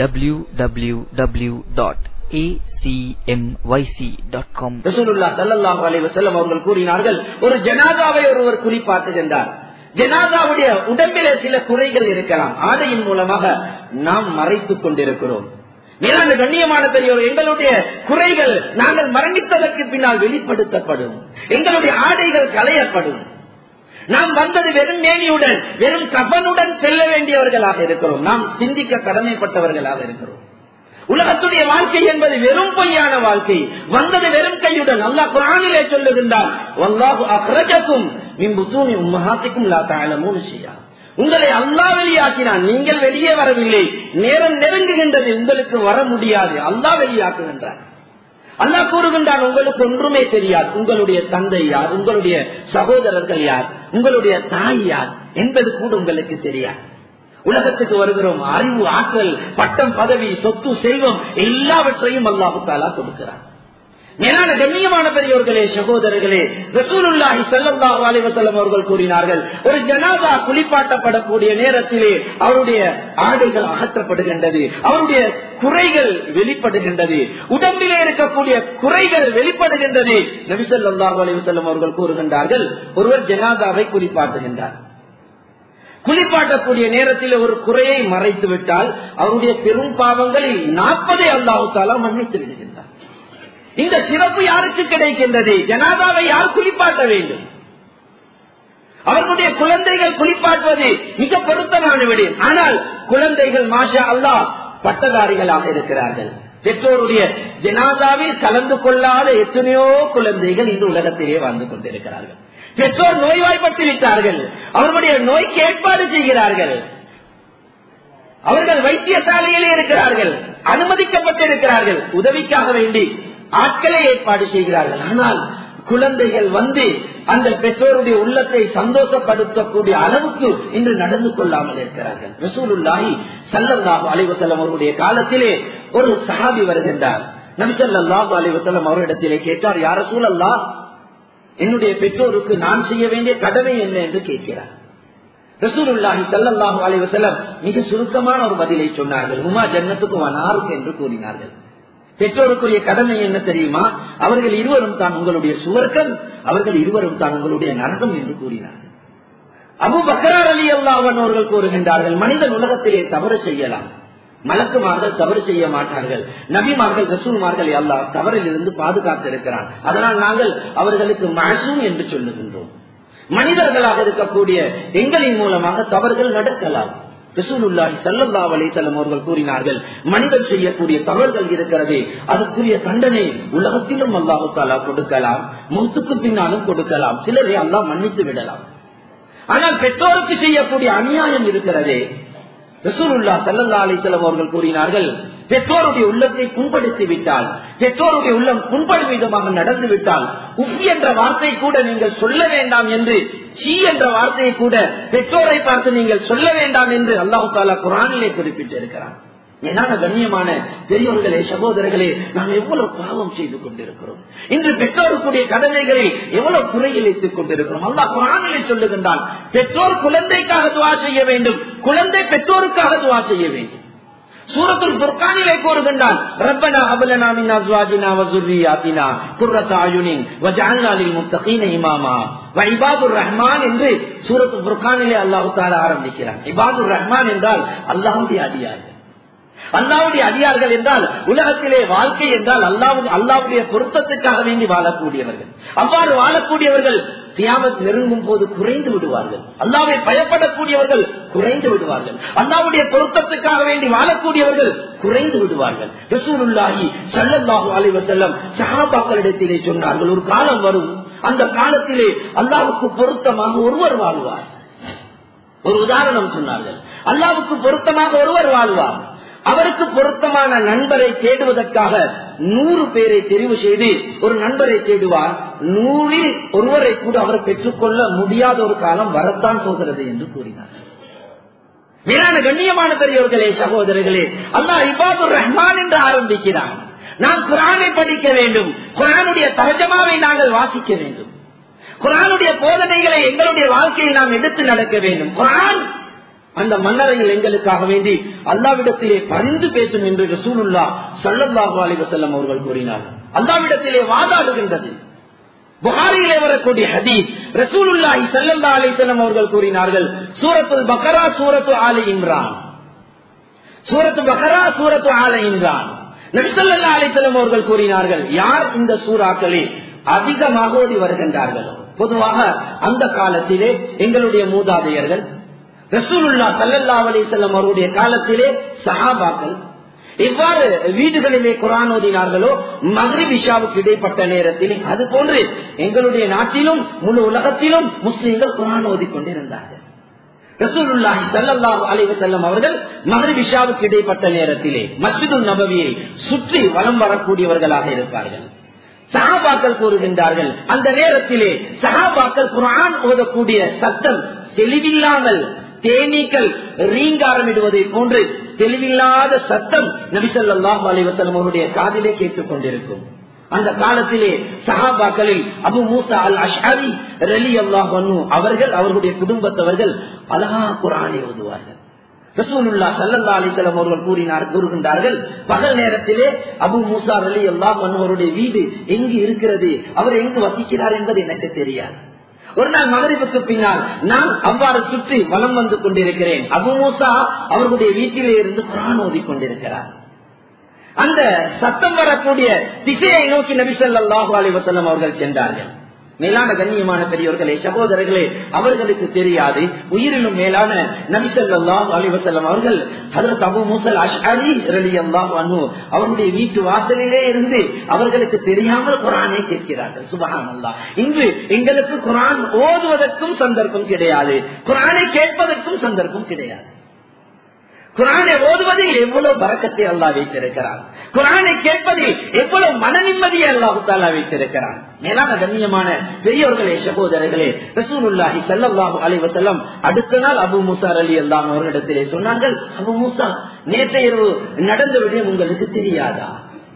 www.acmyc.com ரசூலுல்லா சல்லல்லாஹு அலைஹி வஸல்லம் அவர்கள் கூறினார்கள் ஒரு ஜனாதாவை ஒருவர் குளிப்பாட்டுகின்றார் ஜனாதாவுடைய உடம்பிலே சில குறைகள் இருக்கலாம் ஆடையின் மூலமாக நாம் மறைத்துக் கொண்டிருக்கிறோம் மேலான கண்ணியமான பெரியவர் எங்களுடைய குறைகள் நாங்கள் மரணித்ததற்கு பின்னால் வெளிப்படுத்தப்படும் எங்களுடைய ஆடைகள் களையப்படும் நாம் வந்தது வெறும் மேனியுடன் வெறும் கபனுடன் செல்ல வேண்டியவர்களாக இருக்கிறோம் நாம் சிந்திக்க கடமைப்பட்டவர்களாக இருக்கிறோம் உலகத்துடைய வாழ்க்கை என்பது வெறும் பொய்யான வாழ்க்கை வந்தது வெறும் கையுடன் அல்லாஹ் குரானிலே சொல்லுகின்றான் வல்லாஹு அக்ரஜக்கும் மின்புத்தூமி உம்மஹாத்திக்கும் லா தஅலமூன ஷையா உங்களை அல்லாஹ் வெளியாக்கினான் நீங்கள் வெளியே வரவில்லை நேரம் நெருங்குகின்றது உங்களுக்கு வர முடியாது அல்லாஹ் வெளியாக்குகின்றான் அல்லாஹ் கூறுகின்றான் உங்களுக்கு ஒன்றுமே தெரியாது உங்களுடைய தந்தை யார் உங்களுடைய சகோதரர்கள் யார் உங்களுடைய தாய் யார் என்பது கூட உங்களுக்கு தெரியாது உலகத்துக்கு வருகிறோம் அறிவு ஆற்றல் பட்டம் பதவி சொத்து செல்வம் எல்லாவற்றையும் அல்லாஹு தாலா கொடுக்கிறார் மேலான கண்ணியமான பெரியவர்களே சகோதரர்களே ரசூலுல்லாஹி ஸல்லல்லாஹு அலைஹி வஸல்லம் அவர்கள் கூறினார்கள் ஒரு ஜனாதா குளிப்பாட்டப்படக்கூடிய நேரத்திலே அவருடைய ஆடைகள் அகற்றப்படுகின்றது அவருடைய குறைகள் வெளிப்படுகின்றது உடம்பிலே இருக்கக்கூடிய குறைகள் வெளிப்படுகின்றது நபி ஸல்லல்லாஹு அலைஹி வஸல்லம் அவர்கள் கூறுகின்றார்கள் ஒருவர் ஜனாதாவை குளிப்பாட்டுகின்றார் குளிப்பாட்டக்கூடிய நேரத்தில் ஒரு குறையை மறைத்து விட்டால் அவருடைய பெரும் பாவங்களில் நாற்பதை அல்லாஹு தாலா மன்னித்து விடுகின்றார் இந்த சிறப்பு யாருக்கு கிடைக்கின்றது ஜனாதாவை யார் குளிப்பாட்ட வேண்டும் அவர்களுடைய குழந்தைகள் குளிப்பாட்டுவது மிக பொருத்தமான விடயம் ஆனால் குழந்தைகள் மாஷா அல்லாஹ் பட்டதாரிகளாக இருக்கிறார்கள் பெற்றோருடைய ஜனாதாவில் கலந்து கொள்ளாத எத்தனையோ குழந்தைகள் இந்த உலகத்திலே வாழ்ந்து கொண்டிருக்கிறார்கள் பெற்றோர் நோய்வாய்ப்பட்டு விட்டார்கள் அவர்களுடைய நோய்க்கு ஏற்பாடு செய்கிறார்கள் அவர்கள் வைத்தியசாலையிலே இருக்கிறார்கள் அனுமதிக்கப்பட்டிருக்கிறார்கள் உதவிக்காக வேண்டி ஆட்களை ஏற்பாடு செய்கிறார்கள் ஆனால் குழந்தைகள் வந்து அந்த பெற்றோருடைய உள்ளத்தை சந்தோஷப்படுத்தக்கூடிய அளவுக்கு இன்று நடந்து கொள்ளாமல் இருக்கிறார்கள் ரசூலுல்லாஹி சல்லல்லாஹு அலைவசல்லம் அவருடைய காலத்திலே ஒரு சஹாபி வருகின்றார் நபிசல்லாஹு அலைவசல்லம் அவரிடத்திலே கேட்டார் யார சூழல்லா என்னுடைய பெற்றோருக்கு நான் செய்ய வேண்டிய கடமை என்ன என்று கேட்கிறார் ரசூலுல்லாஹி சல்லல்லாஹு அலைவசல்லம் மிக சுருக்கமான ஒரு பதிலை சொன்னார்கள் உமா ஜன்னத்துக்கு வனாருக்கு என்று கூறினார்கள் பெற்றோருக்குரிய கடமை என்ன தெரியுமா அவர்கள் இருவரும் தான் உங்களுடைய சுவர்க்கம் அவர்கள் இருவரும் தான் உங்களுடைய நரகம் என்று கூறினார்கள் அபு பக்கரார் அலி அல்லாவன் அவர்கள் கூறுகின்றார்கள் மனிதன் உலகத்திலே தவறு செய்யலாம் மலக்குமார்கள் தவறு செய்ய மாட்டார்கள் நபிமார்கள் ரசூல்மார்கள் அல்லா தவறில் இருந்து பாதுகாத்து இருக்கிறான் அதனால் நாங்கள் அவர்களுக்கு மசூம் என்று சொல்லுகின்றோம் மனிதர்களாக இருக்கக்கூடிய எங்களின் மூலமாக தவறுகள் நடக்கலாம் ரசூலுல்லாஹி ஸல்லல்லாஹு அலைஹி வஸல்லம் அவர்கள் கூறினார்கள் மனிதன் செய்யக்கூடிய தவறுகள் இருக்கிறது அதுக்குரிய தண்டனை உலகத்திலும் அல்லாஹு தாலா கொடுக்கலாம் மூத்துக்கு பின்னாலும் கொடுக்கலாம் சிலரை அல்லாஹ் மன்னித்து விடலாம் ஆனால் பெற்றோருக்கு செய்யக்கூடிய அநியாயம் இருக்கிறதே ரசூலுல்லா சல்லல்லா அலிசல்லம் அவர்கள் கூறினார்கள் பெற்றோருடைய உள்ளத்தை புண்படுத்தி விட்டால் பெற்றோருடைய உள்ளம் புண்படும் விதமாக நடந்து விட்டால் உஃப் என்ற வார்த்தை கூட நீங்கள் சொல்ல வேண்டாம் என்று சி என்ற வார்த்தையை கூட பெற்றோரை பார்த்து நீங்கள் சொல்ல வேண்டாம் என்று அல்லாஹு தாலா குரானிலே குறிப்பிட்டிருக்கிறார் ஏன்னா கண்ணியமான பெரியவர்களே சகோதரர்களே நாம் எவ்வளவு பாவம் செய்து கொண்டிருக்கிறோம் இன்று பெற்றோருக்குரிய கடமைகளை எவ்வளவு குறையிழைத்துக் கொண்டிருக்கிறோம் அல்லா குரானிலே சொல்லுகின்றான் பெற்றோர் குழந்தைக்காக துவா செய்ய வேண்டும் குழந்தை பெற்றோருக்காக துவா செய்ய வேண்டும் சூரத்துல் புர்கானிலே கூறுகின்றான் ரப்பனா அபலனா மின் அஸ்வாஜினா வ ஸுர்ரியாத்தினா குர்ரத அயுனின் வஜஅல்னா லில் முத்தகீன இமாமா வ இபாதுர் ரஹ்மான் என்று சூரத்துல் புர்கானிலே அல்லாஹ் தஆலா ஆரம்பிக்கிறான் இபாதுர் ரஹ்மான் என்றால் அல்லாஹ்வுடைய அடியார்கள் அல்லாவுடைய அடியார்கள் என்றால் உலகத்திலே வாழ்க்கை என்றால் அல்லாவு அல்லாவுடைய பொருத்தத்துக்காக வேண்டி வாழக்கூடியவர்கள் அவ்வாறு வாழக்கூடியவர்கள் தியாமத் நெருங்கும் போது குறைந்து விடுவார்கள் அல்லாவை பயப்படக்கூடியவர்கள் குறைந்து விடுவார்கள் அல்லாவுடைய பொருத்தத்துக்காக வேண்டி வாழக்கூடியவர்கள் குறைந்து விடுவார்கள் ரசூலுல்லாஹி சல்லல்லாஹு அலைஹி வஸல்லம் சஹாபாக்களிடத்திலே சொன்னார்கள் ஒரு காலம் வரும் அந்த காலத்திலே அல்லாவுக்கு பொருத்தமாக ஒருவர் வாழ்வார் ஒரு உதாரணம் சொன்னார்கள் அல்லாவுக்கு பொருத்தமாக ஒருவர் வாழ்வார் அவருக்கு பொருத்தமான நண்பரை தேடுவதற்காக நூறு பேரை தெரிவு செய்து ஒரு நண்பரை தேடுவார் நூறில் ஒருவரை கூட அவர் பெற்றுக்கொள்ள முடியாத ஒரு காலம் வரத்தான் போகிறது என்று கூறினார் மேலான கண்ணியமான பெரியவர்களே சகோதரர்களே அல்லா இபாதுர் ரஹ்மான் என்று ஆரம்பிக்கிறான் நாம் குரானை படிக்க வேண்டும் குரானுடைய தரஜமாவை நாங்கள் வாசிக்க வேண்டும் குரானுடைய போதனைகளை எங்களுடைய வாழ்க்கையில் நாம் எடுத்து நடக்க வேண்டும் குரான் அந்த மன்னரையில் எங்களுக்காக வேண்டி அல்லாவிடத்திலே பரிந்து பேசும் என்று ரசூலுல்லா சல்லல்லாஹு அலிவசல்லம் அவர்கள் கூறினார் அல்லாவிடத்திலே வாதாடுகின்றது புகாரியிலே வரக்கூடிய ஹதீஸ் ரசூலுல்லாஹி சல்லல்லா அலிசல்லம் அவர்கள் கூறினார்கள் சூரத்துல் பக்கரா சூரத்து ஆலி இம்ரான் சூரத்து பக்கரா சூரத்து ஆல இம்ரான் நபிசல்லா அலிசல்லம் அவர்கள் கூறினார்கள் யார் இந்த சூறாக்களில் அதிகமாக ஓடி வருகின்றார்களோ பொதுவாக அந்த காலத்திலே எங்களுடைய மூதாதையர்கள் ரசூலுல்லா சல்லல்லா அலிசல்லம் அவருடைய காலத்திலே சஹாபாக்கள் எவ்வாறு வீடுகளிலே குரான் ஓதினார்களோ மகரி விஷாவுக்கு இடைப்பட்ட நேரத்தில் அது போன்று எங்களுடைய நாட்டிலும் முழு உலகத்திலும் முஸ்லீம்கள் குரான் ஓதிக்கொண்டிருந்தார்கள் ரசூலுல்லாஹி சல்லல்லாஹு அலைஹி வஸல்லம் அவர்கள் மகரி விஷாவுக்கு இடைப்பட்ட நேரத்திலே மஸ்ஜிதுல் நபவியை சுற்றி வலம் வரக்கூடியவர்களாக இருப்பார்கள் சஹாபாக்கள் கூறுகின்றார்கள் அந்த நேரத்திலே சஹாபாக்கள் குரான் ஓதக்கூடிய சத்தம் தெளிவில்லாமல் தேனீக்கள் ரீங்காரமிடுவதை போன்று தெளிவில்லாத சத்தம் நபிசல்லாஹு அலைவசலம் அவருடைய காதிலே கேட்டுக் கொண்டிருக்கும் அந்த காலத்திலே சஹாபாக்களில் அபு மூசா அல் அஷாரி ரலி அல்லாஹ் அவர்கள் அவர்களுடைய குடும்பத்தவர்கள் அழகா குரானை ஓதுவார்கள் ரசூலுல்லா சல்லல்லா அலிசலம் அவர்கள் கூறினார் கூறுகின்றார்கள் பகல் நேரத்திலே அபு மூசா அலி அல்லாஹ் அவருடைய வீடு எங்கு இருக்கிறது அவர் எங்கு வசிக்கிறார் என்பது எனக்கு தெரியாது ஒரு நாள் மகரிப்புக்கு பின்னால் நான் அவ்வாறு சுற்றி வலம் வந்து கொண்டிருக்கிறேன் அபு மூசா அவர்களுடைய வீட்டிலே இருந்து குரான் ஓதி கொண்டிருக்கிறார் அந்த சத்தம் வரக்கூடிய திசையை நோக்கி நபி சொல்லாஹு அலி வசல்லம் அவர்கள் சென்றார்கள் மேலான கண்ணியமான பெரியவர்களே சகோதரர்களே அவர்களுக்கு தெரியாது உயிரிலும் மேலான நபிசல்லாஹ் அலிவசல்லம் அவர்கள் அதற்கு அபு மூசல் அஷ்அலி ரலியல்லாஹு அன்ஹு அவருடைய வீட்டு வாசலிலே இருந்து அவர்களுக்கு தெரியாமல் குரானை கேட்கிறார்கள் சுபஹான் அல்லாஹ் இன்று எங்களுக்கு குரான் ஓதுவதற்கும் சந்தர்ப்பம் கிடையாது குரானை கேட்பதற்கும் சந்தர்ப்பம் கிடையாது குரானை ஓதுவதில் எவ்வளவு பறக்கத்தை அல்லா வைத்திருக்கிறார் குரானை கேட்பதில் எவ்வளவு மன நிம்மதியை அல்லாஹு தாலா வைத்திருக்கிறார் மேலான கண்ணியமான பெரியவர்களே சகோதரர்களே ரசூலுல்லாஹி ஸல்லல்லாஹு அலைஹி வஸல்லம் அடுத்த நாள் அபு மூசா அலி அல்லாஹ் அவர்களிடத்திலே சொன்னார்கள் அபு மூசா நேற்றைய இரவு நடந்த விடயம் உங்களுக்கு தெரியாதா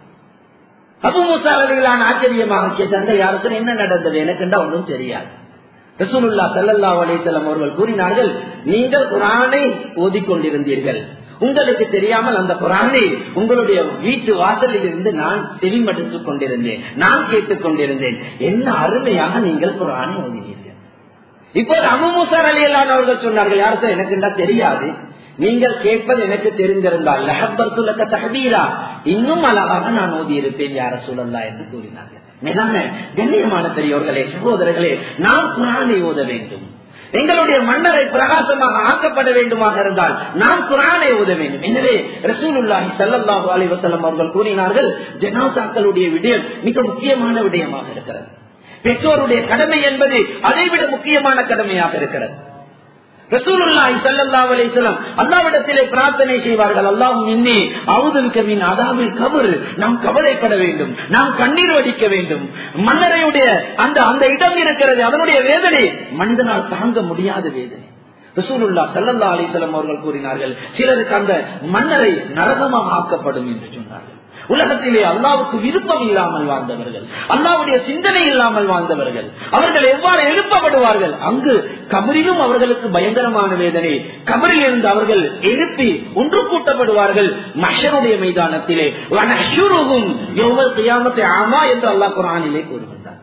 அபு மூசா அலிகளான ஆச்சரியமாக கேட்டார்கள் யாரும் சொன்ன என்ன நடந்தது எனக்குண்டா ஒன்றும் தெரியாது ரசூலுல்லா சல்லல்லா அலிசல்லம் அவர்கள் கூறினார்கள் நீங்கள் குரானை ஓதிக்கொண்டிருந்தீர்கள் உங்களுக்கு தெரியாமல் அந்த குரானை உங்களுடைய வீட்டு வாசலில் இருந்து நான் செவிமடுத்துக் கொண்டிருந்தேன் நான் கேட்டுக் கொண்டிருந்தேன் என்ன அருமையாக நீங்கள் குரானை ஓதினீர்கள் இப்போது அமுமுசார் அலி அவர்கள் சொன்னார்கள் யாரும் சார் எனக்கு தெரியாது நீங்கள் கேட்பது எனக்கு தெரிந்திருந்தால் லஹப்பத்துலக்க தகவீரா இன்னும் அழகாக நான் ஓதி இருப்பேன் யார சூழல்லா என்று கூறினார்கள் மேலான கண்ணியமான பெரியவர்களே சகோதரர்களே நாம் குரானை ஓத வேண்டும் எங்களுடைய மன்னரை பிரகாசமாக ஆக்கப்பட வேண்டுமாக இருந்தால் நாம் குரானை ஓத வேண்டும் எனவே ரசூலுல்லாஹி சல்லாஹூ அலி வசலம் அவர்கள் கூறினார்கள் ஜனாசாக்களுடைய விடயம் மிக முக்கியமான விடயமாக இருக்கிறது பெற்றோருடைய கடமை என்பது அதைவிட முக்கியமான கடமையாக இருக்கிறது ரசூலுல்லாஹி ஸல்லல்லாஹு அலைஹி வஸல்லம் அல்லாஹ்விடத்திலே பிரார்த்தனை செய்வார்கள் அல்லாஹ் இன்னி அவுதுல் மின் அதாவில் கபர் நாம் கவலைப்பட வேண்டும் நாம் கண்ணீர் வடிக்க வேண்டும் மன்னரையுடைய அந்த அந்த இடம் இருக்கிறது அதனுடைய வேதனை மனிதனால் தாங்க முடியாத வேதனை ரசூலுல்லா சல்லல்லா அலிசல்லம் அவர்கள் கூறினார்கள் சிலருக்கு அந்த மன்னரை நரகமாக ஆக்கப்படும் என்று சொன்னார்கள் உலகத்திலே அல்லாவுக்கு விருப்பம் இல்லாமல் வாழ்ந்தவர்கள் அல்லாவுடைய சிந்தனை இல்லாமல் வாழ்ந்தவர்கள் அவர்கள் எவ்வாறு எழுப்பப்படுவார்கள் அங்கு கபரிலும் அவர்களுக்கு பயங்கரமான வேதனை கபரில் இருந்து அவர்கள் எழுப்பி ஒன்று கூட்டப்படுவார்கள் மஷருடைய மைதானத்திலே வனஷுருகும் எவ்வளவு கியாமத்தை ஆமா என்று அல்லாஹ் குரானிலே கூறுகின்றார்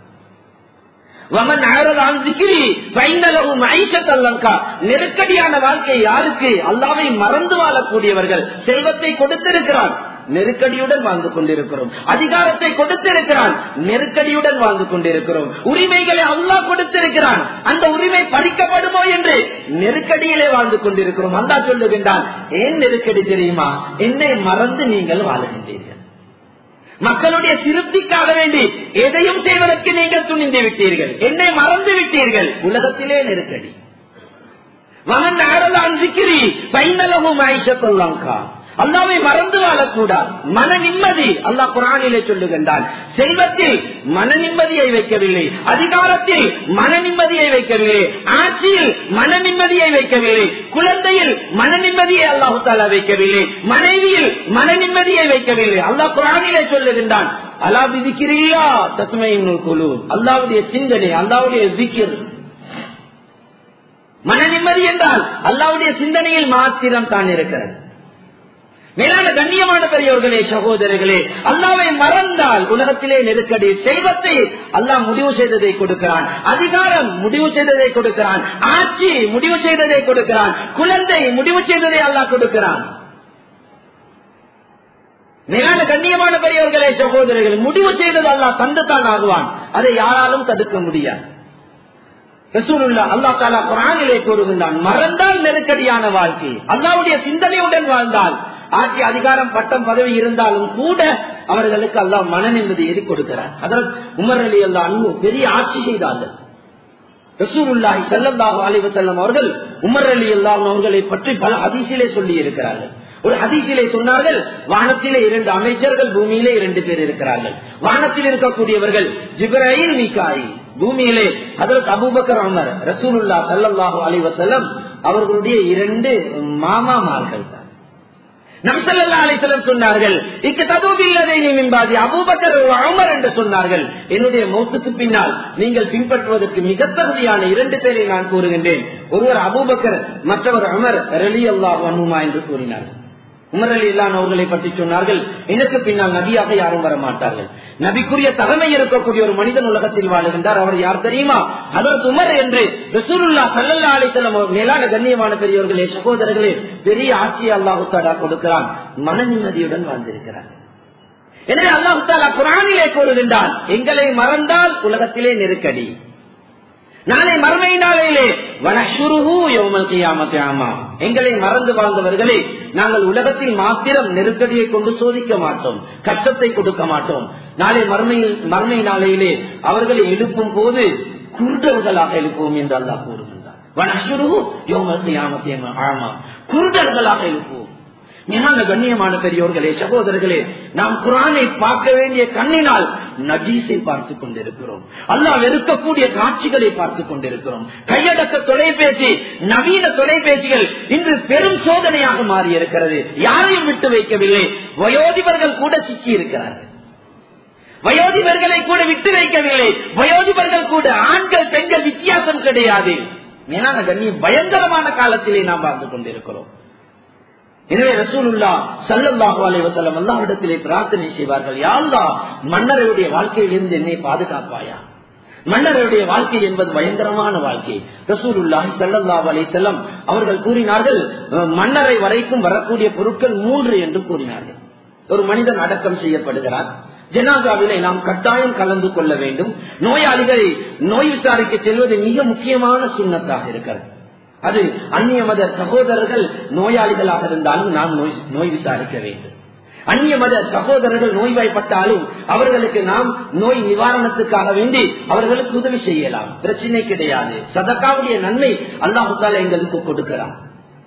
நெருக்கடியான வாழ்க்கை யாருக்கு அல்லாவை மறந்து வாழக்கூடியவர்கள் செல்வத்தை கொடுத்திருக்கிறார் நெருக்கடியுடன் வாழ்ந்து கொண்டிருக்கிறோம் அதிகாரத்தை கொடுத்திருக்கிறான் நெருக்கடியுடன் வாழ்ந்து கொண்டிருக்கிறோம் உரிமைகளை அல்லா கொடுத்திருக்கிறான் அந்த உரிமை பறிக்கப்படுமோ என்று நெருக்கடியிலே வாழ்ந்து கொண்டிருக்கிறோம் அல்லா சொல்லுகின்றான் ஏன் நெருக்கடி தெரியுமா என்னை மறந்து நீங்கள் வாழுகின்றீர்கள் மக்களுடைய திருப்திக்காக வேண்டி எதையும் செய்வதற்கு நீங்கள் துணிந்து விட்டீர்கள் என்னை மறந்து விட்டீர்கள் உலகத்திலே நெருக்கடி மகன் அறதான் சிக்கிரி பைனலகும் ஐஷத்தல்லாங்கா அல்லாவை மறந்து வாழக்கூடாது மன நிம்மதி அல்லா குரானிலே சொல்லுகின்றான் செல்வத்தில் மன நிம்மதியை வைக்கவில்லை அதிகாரத்தில் மன நிம்மதியை வைக்கவில்லை ஆட்சியில் மன நிம்மதியை வைக்கவில்லை குழந்தையில் மன நிம்மதியை அல்லாஹு தாலா வைக்கவில்லை மனைவியில் மன நிம்மதியை வைக்கவில்லை அல்லாஹ் குரானிலே சொல்லுகின்றான் அல்லா விதிக்கிறீங்களா தத்துமையின் குழு அல்லாவுடைய சிந்தனை அல்லாவுடைய திக்கிர் மன நிம்மதி என்றால் அல்லாவுடைய சிந்தனையில் மாத்திரம் தான் இருக்கிறது மேலான கண்ணியமான பெரியவர்களே சகோதரர்களே அல்லாவை மறந்தால் உலகத்திலே நெருக்கடி செல்வத்தை அல்லாஹ் முடிவு செய்ததை கொடுக்கிறான் அதிகாரம் முடிவு செய்ததை கொடுக்கிறான் ஆட்சி முடிவு செய்ததை கொடுக்கிறான் குழந்தை முடிவு செய்ததை அல்லாஹ் கொடுக்கிறான் மேலான கண்ணியமான பெரியவர்களே சகோதரர்கள் முடிவு செய்தது அல்லாஹ் தந்துத்தான் ஆகுவான் அதை யாராலும் தடுக்க முடியாது அல்லா தாலா குரானிலே கூறுகின்றான் மறந்தால் நெருக்கடியான வாழ்க்கை அல்லாவுடைய சிந்தனையுடன் வாழ்ந்தால் ஆட்சி அதிகாரம் பட்டம் பதவி இருந்தாலும் கூட அவர்களுக்கு அல்லாஹ் மன நிம்மதி எது கொடுக்கிறார் அதனால் உமர் அலி அல்லா அன்பு பெரிய ஆட்சி செய்தார்கள் ரசூருல்லாஹி சல்லல்லாஹு அலைஹி வஸல்லம் அவர்கள் உமர் அலி அல்லாஹ் அவர்களை பற்றி பல அதிசிலே சொல்லி இருக்கிறார்கள் ஒரு ஹதீசிலே சொன்னார்கள் வானத்திலே இரண்டு அமைச்சர்கள் பூமியிலே இரண்டு பேர் இருக்கிறார்கள் வானத்தில் இருக்கக்கூடியவர்கள் ஜிப்ராயில் மிகாயில் பூமியிலே அதற்கு அபூபக்கர் அமர் ரசூலுல்லா சல்லல்லாஹு அலைஹி வஸல்லம் அவர்களுடைய இரண்டு மாமாமார்கள் தான் நம்சல்லா அலிசலம் சொன்னார்கள் இக்கு ததுவில்லதை நீ மின்பாதி அபூபக்கர் அமர் என்று சொன்னார்கள் என்னுடைய மௌத்துக்கு பின்னால் நீங்கள் பின்பற்றுவதற்கு மிக தகுதியான இரண்டு பேரை நான் கூறுகின்றேன் ஒருவர் அபூபக்கர் மற்றவர் அமர் ரலி அல்லாஹ் அனுமா என்று கூறினார்கள் உமர் அலி இல்லான் அவர்களை பற்றி சொன்னார்கள் எனக்கு பின்னால் நபியாக யாரும் வர மாட்டார்கள் நபிக்குரிய தகமை இருக்கக்கூடிய ஒரு மனிதன் உலகத்தில் வாழுகின்றார் அவர் யார் தெரியுமா அதற்கு உமர் என்று ரசூலுல்லா சல்லல்லா அலிசல்லம் மேலான கண்ணியமான பெரியவர்களே சகோதரர்களே பெரிய ஆட்சியை அல்லாஹு தாடா கொடுக்கிறான் மன நிம்மதியுடன் வாழ்ந்திருக்கிறார் எனவே அல்லாஹு தாலா குரானிலே கூறுகின்றான் எங்களை மறந்தால் உலகத்திலே நெருக்கடி நாளை மறுமை நாளையிலே வனசுருகு யோமல் கியாமத்தை ஆமா எங்களை மறந்து வாழ்ந்தவர்களே நாங்கள் உலகத்தில் மாத்திரம் நெருக்கடியை கொண்டு சோதிக்க மாட்டோம் கஷ்டத்தை கொடுக்க மாட்டோம் நாளை மறுமையில் மறுமை நாளையிலே அவர்களை எழுப்பும் போது குருடர்களாக எழுப்புவோம் என்று அல்லாஹ் கூறுகின்றார் வனசுருகு யோமல் கியாமத்தை ஆமா குருடர்களாக எழுப்புவோம் மிக கண்ணியமான பெரியோர்களே சகோதரர்களே நாம் குரானை பார்க்க வேண்டிய கண்ணினால் நஜீஸை பார்த்துக் கொண்டிருக்கிறோம் அல்லாஹ் வெறுக்கக்கூடிய காட்சிகளை பார்த்துக் கொண்டிருக்கிறோம் கையடக்க தொலைபேசி நவீன தொலைபேசிகள் இன்று பெரும் சோதனையாக மாறி இருக்கிறது யாரையும் விட்டு வைக்கவில்லை வயோதிபர்கள் கூட சிக்கி இருக்கிறார்கள் வயோதிபர்களை கூட விட்டு வைக்கவில்லை வயோதிபர்கள் கூட ஆண்கள் பெண்கள் வித்தியாசம் கிடையாது மேலான கண்ணியம் பயங்கரமான காலத்திலே நாம் வாழ்ந்து கொண்டிருக்கிறோம் எனவே ரசூலுல்லா சல்லல்லாஹு அலைஹி வஸல்லம் அல்லாஹ்விடத்திலே பிரார்த்தனை செய்வார்கள் யா அல்லாஹ் மன்னருடைய வாழ்க்கையிலிருந்து என்னை பாதுகாப்பாயா மன்னருடைய வாழ்க்கை என்பது பயங்கரமான வாழ்க்கை ரசூலுல்லாஹி ஸல்லல்லாஹு அலைஹி வஸல்லம் அவர்கள் கூறினார்கள் மன்னரை வரைக்கும் வரக்கூடிய பொருட்கள் மூன்று என்று கூறினார்கள் ஒரு மனிதன் அடக்கம் செய்யப்படுகிறார் ஜனாதாவிலே நாம் கட்டாயம் கலந்து கொள்ள வேண்டும் நோயாளிகளை நோய் விசாரிக்க செல்வது மிக முக்கியமான சுண்ணத்தாக இருக்கிறது அது அந்நிய மத சகோதரர்கள் நோயாளிகளாக இருந்தாலும் நாம் நோய் நோய் விசாரிக்க வேண்டும் அந்நிய மத சகோதரர்கள் நோய்வாய்ப்பட்டாலும் அவர்களுக்கு நாம் நோய் நிவாரணத்துக்காக வேண்டி அவர்களுக்கு உதவி செய்யலாம் பிரச்சனை கிடையாது சதக்காவுடைய நன்மை அல்லாஹால எங்களுக்கு கொடுக்கிறார்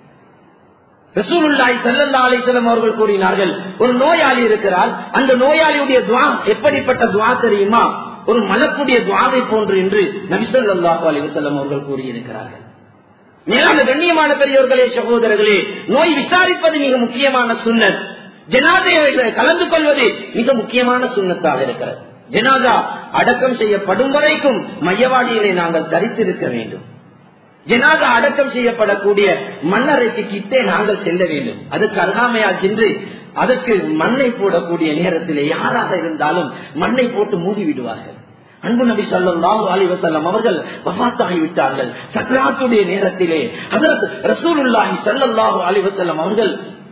ரசூலுல்லாய் சல்லல்லா அலிசலம் அவர்கள் கூறினார்கள் ஒரு நோயாளி இருக்கிறார் அந்த நோயாளியுடைய துவா எப்படிப்பட்ட துவா தெரியுமா ஒரு மலக்குடைய துவாவை போன்று என்று நபிசல்லாஹு அலிவசல்லம் அவர்கள் கூறியிருக்கிறார்கள் மேலான கண்ணியமான பெரியவர்களே சகோதரர்களே நோய் விசாரிப்பது மிக முக்கியமான சுண்ணத் ஜனாதையை கலந்து கொள்வது மிக முக்கியமான சுண்ணத்தாக இருக்கிறது ஜனாதா அடக்கம் செய்யப்படும் வரைக்கும் மையவாடியிலே நாங்கள் தரித்திருக்க வேண்டும் ஜனாதா அடக்கம் செய்யப்படக்கூடிய மண்ணறைக்கு கிட்டே நாங்கள் செல்ல வேண்டும் அதுக்கு அருகாமையால் சென்று அதற்கு மண்ணை போடக்கூடிய நேரத்திலே யாராக இருந்தாலும் மண்ணை போட்டு மூடி விடுவார்கள் அன்பு நபி சல்லாஹு அலி வசல்லம் அவர்கள் வபாத்தாகி விட்டார்கள் சக்கராத்துடைய நேரத்திலே அதற்கு ரசூலுல்லாஹி சல்லாஹூ அலி வசல்லம் அவர்கள்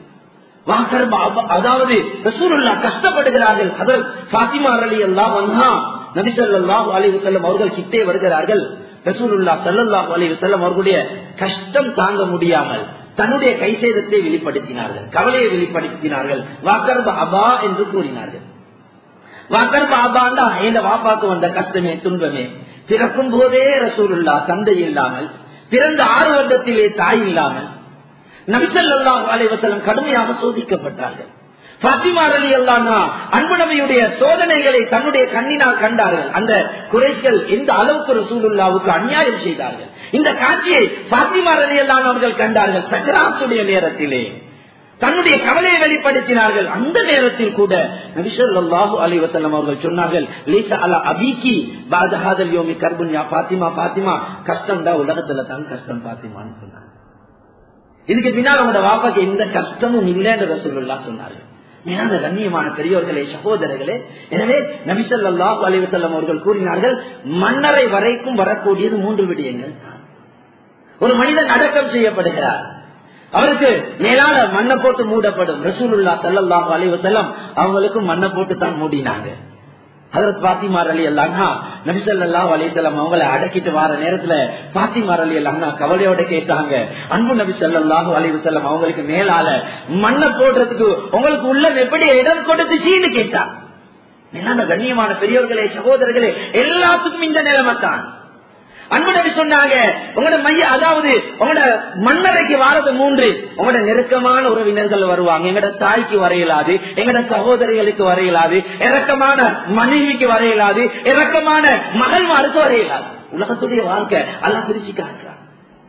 அதாவது ரசூலுல்லா கஷ்டப்படுகிறார்கள் அதற்கு பாத்திமா அலி அல்லா வந்தா நபி சல்லாஹூ அலி வசல்லம் அவர்கள் கிட்டே வருகிறார்கள் ரசூலுல்லா சல்லாஹூ அலி வசல்லம் அவர்களுடைய கஷ்டம் தாங்க முடியாமல் தன்னுடைய கைசேதத்தை வெளிப்படுத்தினார்கள் கவலையை வெளிப்படுத்தினார்கள் வாக்கர்ப அபா என்று கூறினார்கள் வாக்கர் பாபாண்டா இந்த வாப்பாக்கு வந்த கஷ்டமே துன்பமே பிறக்கும் போதே ரசூலுல்லா தந்தை இல்லாமல் பிறந்த ஆறு வருடத்திலே தாய் இல்லாமல் நபிசல்லாஹு அலைவசலம் கடுமையாக சோதிக்கப்பட்டார்கள் பாத்திமா அலி அல்லானா அன்பு நபியுடைய சோதனைகளை தன்னுடைய கண்ணினால் கண்டார்கள் அந்த குறைகள் எந்த அளவுக்கு ரசூலுல்லாவுக்கு அநியாயம் செய்தார்கள் இந்த காட்சியை பாத்திமா அலி அல்லான் அவர்கள் கண்டார்கள் சக்கராத்துடைய நேரத்திலே தன்னுடைய கவலையை வெளிப்படுத்தினார்கள் அந்த நேரத்தில் கூட நபிசல்லாஹு அலி வசல்லம் அவர்கள் சொன்னார்கள் லீசா அலா அபிகி பாதஹாதல் யோமி கர்புன்யா பாத்திமா பாத்திமா கஷ்டம் தான் உலகத்துல தான் கஷ்டம் பாத்திமான்னு சொன்னாங்க இதுக்கு பின்னால் அவங்களோட வாப்பாக்கு எந்த கஷ்டமும் இல்லைன்னு ரசூல்லா சொன்னார்கள் மேலான கண்ணியமான பெரியோர்களே சகோதரர்களே எனவே நபிசல்லாஹு அலி வசல்லம் அவர்கள் கூறினார்கள் மன்னரை வரைக்கும் வரக்கூடியது மூன்று விடயங்கள் ஒரு மனிதன் அடக்கம் செய்யப்படுகிறார் அவருக்கு மேலான மண்ணை போட்டு மூடப்படும் ரசூலுல்லா சல்லாஹு அலைவ செல்லம் அவங்களுக்கு மண்ணை போட்டு தான் மூடினாங்க அதற்கு பாத்திமார் அலி அல்லாங்கா நபிசல்லா அலிசல்லாம் அவங்களை அடக்கிட்டு வர நேரத்துல பாத்திமார் அலி அல்லாங்கா கவலையோட கேட்டாங்க அன்பு நபி சல்லாஹு அலிவசல்லம் அவங்களுக்கு மேலால மண்ணை போடுறதுக்கு உங்களுக்கு உள்ள எப்படி இடம் கொடுத்துச்சின்னு கேட்டான் மேலான கண்ணியமான பெரியவர்களே சகோதரர்களே எல்லாத்துக்கும் இந்த நிலைமை தான் அன்புடவி சொன்னாங்க உங்களோட மைய அதாவது உங்களோட மன்னரைக்கு வாரது மூன்று உங்களோட நெருக்கமான உறவினர்கள் வருவாங்க எங்கட தாய்க்கு வரையலாது எங்கட சகோதரிகளுக்கு வரையலாது இறக்கமான மனைவிக்கு வரையலாது இறக்கமான மகள்மாருக்கு வரையலாது உலகத்துடைய வாழ்க்கை எல்லாம் பிரிச்சு காட்டுறாங்க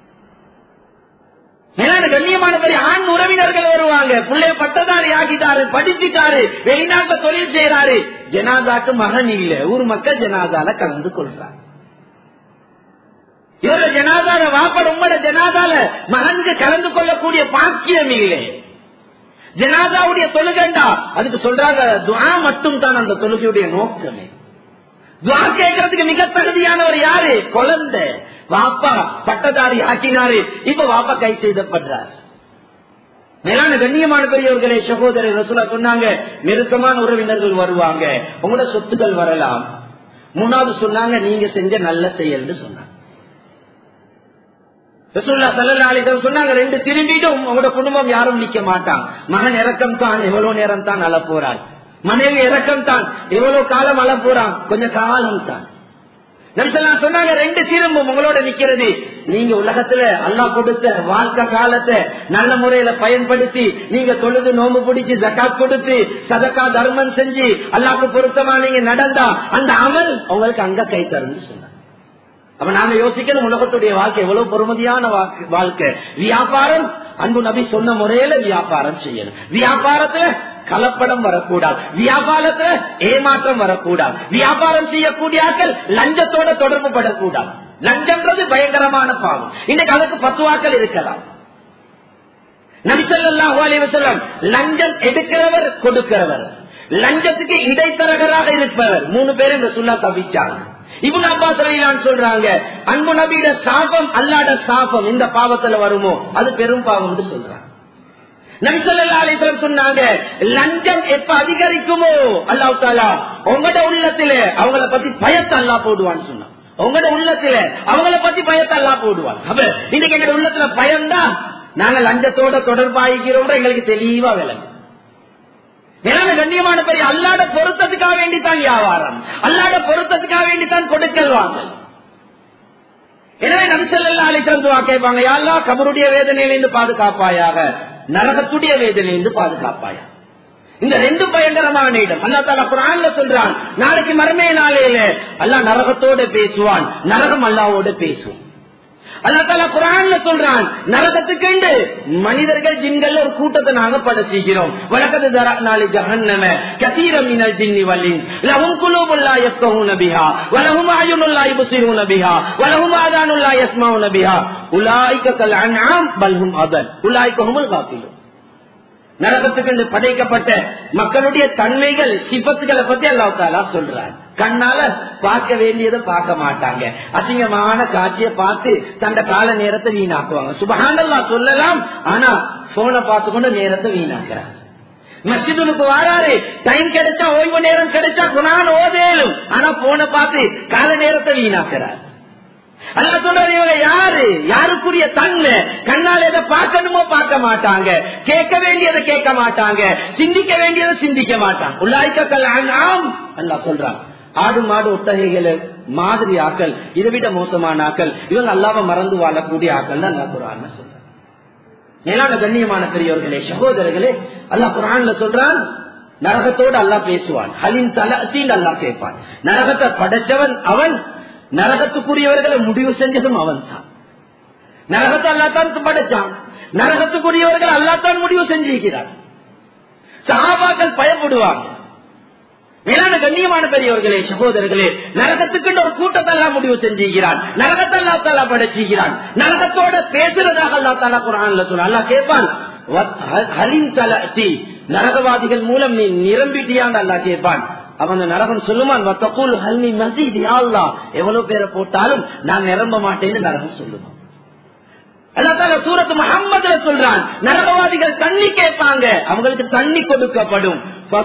மேலான கண்ணியமான பெரிய ஆண் உறவினர்கள் வருவாங்க பிள்ளைய பட்டதாரி ஆக்கிட்டாரு படிச்சுட்டாரு வெளிநாட்டுல தொழில் செய்யறாரு ஜனாதாக்கு மகன் இல்ல ஊர் மக்கள் ஜனாதால கலந்து கொள்றாங்க இவர ஜனாதால வாப்பட உங்களோட ஜனாதால மகனுக்கு கலந்து கொள்ளக்கூடிய பாக்கியம் இல்லை ஜனாதாவுடைய தொழுகண்டா அதுக்கு சொல்றாங்க துவா மட்டும் தான் அந்த தொழுகையுடைய நோக்கமே துவா கேட்கறதுக்கு மிக தகுதியானவர் யாரு குழந்தை வாப்பா பட்டதாரி ஆக்கினாரு இப்ப வாப்பா கை செய்தப்படுறார் மேலான கண்ணியமான பெரியவர்களே சகோதரர் ரசூலா சொன்னாங்க நெருக்கமான உறவினர்கள் வருவாங்க உங்களோட சொத்துக்கள் வரலாம் மூணாவது சொன்னாங்க நீங்க செஞ்ச நல்ல செயல்னு சொன்னாங்க ரசூல்லா ஸல்லல்லாஹு அலைஹி வஸல்லம் சொன்னாங்க ரெண்டு திரும்பிட்டும் உங்களோட குடும்பம் யாரும் நிக்க மாட்டான் மகன் இறக்கம் தான் எவ்வளவு நேரம் தான் அழ போறான் மனைவி இறக்கம் தான் எவ்வளவு காலம் அழ போறான் கொஞ்சம் காலம் தான் நபிசல்லாம் சொன்னாங்க ரெண்டு திரும்பும் உங்களோட நிக்கிறது நீங்க உலகத்துல அல்லாஹ் கொடுத்த வாழ்க்கை காலத்தை நல்ல முறையில பயன்படுத்தி நீங்க தொழுது நோம்பு பிடிச்சு ஜக்காத் கொடுத்து சதக்கா தர்மம் செஞ்சு அல்லாஹ்க்கு பொருத்தமா நீங்க நடந்தா அந்த அமல் உங்களுக்கு அங்க கை தரும்னு சொன்னாங்க அப்ப நாங்க யோசிக்கணும் உலகத்துடைய வாழ்க்கை எவ்வளவு பொறுமதியான வாழ்க்கை- வாழ்க்கை வியாபாரம் அன்பு நபி சொன்ன முறையில வியாபாரம் செய்யணும் வியாபாரத்துல கலப்படம் வரக்கூடாது வியாபாரத்துல ஏமாற்றம் வரக்கூடாது வியாபாரம் செய்யக்கூடிய ஆட்கள் லஞ்சத்தோட தொடர்பு படக்கூடாது லஞ்சம்ன்றது பயங்கரமான பாவம் இன்னைக்கு அதுக்கு பத்துவாக்கள் இருக்கலாம் நபிசல்லாஹு அலைஹி வஸல்லம் லஞ்சம் எடுக்கிறவர் கொடுக்கிறவர் லஞ்சத்துக்கு இடைத்தரகராக இருப்பவர் மூணு பேர் இந்த சுல்லா தவிச்சாங்க இவன் அப்பாஸ் ரலியல்லாஹு சொல்றாங்க அன்பு நபியிட சாபம் அல்லாட சாபம் இந்த பாவத்துல வருமோ அது பெரும் பாவம் சொல்றாங்க நபிசல்லா அலிஸ்லம் சொன்னாங்க லஞ்சம் எப்ப அதிகரிக்குமோ அல்லாஹ் தாலா உங்களோட உள்ளத்துல அவங்கள பத்தி பயத்தை அல்லா போடுவான்னு சொன்னான் உங்களோட உள்ளத்துல அவங்கள பத்தி பயத்தை அல்லா போடுவான் அப்ப இன்னைக்கு எங்க உள்ளத்துல பயம்தான் நாங்க லஞ்சத்தோட தொடர்பாகிறோம் எங்களுக்கு தெளிவா விளங்கும் மேலான கண்ணியமான பெரிய அல்லாட பொருத்தத்துக்காக வேண்டித்தான் வியாபாரம் அல்லாட பொருத்தத்துக்காக வேண்டித்தான் கொடுக்கல் வாங்கல் எனவே நபிசல்லா அலிசந்துவா கேட்பாங்க யாழ்லா கபருடைய வேதனையிலிருந்து பாதுகாப்பாயாக நரகத்துடைய வேதனையிலிருந்து பாதுகாப்பாயா இந்த ரெண்டு பயங்கரமான இடம் அல்லா தாலா குரான்ல சொல்றான் நாளைக்கு மறுமை நாளையில அல்லா நரகத்தோட பேசுவான் நரகம் அல்லாவோட பேசுவான் அல்லா தாலா குரான்ல சொல்றான் நரகத்துக்கு மனிதர்கள் ஜின்கள் ஒரு கூட்டத்தை நாங்க படைச்சிக்கிறோம் வழக்கத்து நாளை ஜஹன்னம கசீரம் மினல் ஜின்னி வல்லின் லஹும் குலூபுல்லா யஃப்கஹூன பிஹா வலஹும் அயுனுல்லா யுப்சிரூன பிஹா வலஹும் ஆதானுல்லா யஸ்மஊன பிஹா உலாயிக கல் அன்ஆம் பல்ஹும் அதல் உலாயிக ஹுமுல் காஃபிலூன் நரகத்துக்கு படைக்கப்பட்ட மக்களுடைய தன்மைகள் சிபத்துகளை பத்தி அல்லாஹ் தாலா சொல்றார் கண்ணால பார்க்க வேண்டியதை பார்க்க மாட்டாங்க அசிங்கமான காட்சியை பார்த்து தந்த கால நேரத்தை வீணாக்குவாங்க சுபகானல்லா சொல்லலாம் ஆனா போனை பார்த்து கொண்டு நேரத்தை வீணாக்குறாங்க மஸ்ஜிதுக்கு வாராரு டைம் கிடைச்சா ஓய்வு நேரம் கிடைச்சா குணான் ஓதேலும் ஆனா போனை பார்த்து கால நேரத்தை வீணாக்குறாரு அல்ல சொல்றது இவங்க யாரு யாருக்குரிய தன்மை கண்ணால் எதை பார்க்கணுமோ பார்க்க மாட்டாங்க கேட்க வேண்டியதை கேட்க மாட்டாங்க சிந்திக்க வேண்டியதை சிந்திக்க மாட்டாங்க உள்ளாய்க்கல் ஆம் அல்லா சொல்றான் ஆடு மாடு ஒட்டகைகளை மாதிரி ஆக்கள் இதை விட மோசமான ஆக்கள் இவங்க அல்லாம மறந்து வாழக்கூடிய ஆக்கள் தான் அல்லா குரான் சொல்றான் மேலான கண்ணியமான பெரியவர்களே சகோதரர்களே அல்லா குரான்ல சொல்றான் நரகத்தோடு அல்லா பேசுவான் ஹலின் தலத்தீன் அல்லா கேட்பான் நரகத்தை படைச்சவன் அவன் நரகத்துக்குரியவர்களை முடிவு செஞ்சதும் அவன் தான் நரகத்தை அல்லாத்தான் படைச்சான் நரகத்துக்குரியவர்கள் அல்லாத்தான் முடிவு செஞ்சிருக்கிறார் சகாபாக்கள் பயப்படுவாங்க மேலான கண்ணியமான பெரியவர்களே சகோதரர்களே நரகத்துக்கு ஒரு கூட்டத்தை எல்லாம் முடிவு செஞ்சுக்கிறான் நரகத்தை அல்லா தாலா படைச்சுக்கிறான் நரகத்தோட பேசுறதாக அல்லா தாலா குரான்ல சொல்ல அல்லா கேட்பான் ஹலின் தலி நரகவாதிகள் மூலம் நீ நிரம்பிட்டியான்னு அல்லா கேட்பான் அவன் நரகன் சொல்லுவான் ஹல்மி மசீத் யாழ்லா எவ்வளவு பேரை போட்டாலும் நான் நிரம்ப மாட்டேன்னு நரகம் சொல்லுவான் அல்லாத்தால சூரத்து முகம்மதுல சொல்றான் நரகவாதிகள் தண்ணி கேட்பாங்க அவங்களுக்கு தண்ணி கொடுக்கப்படும்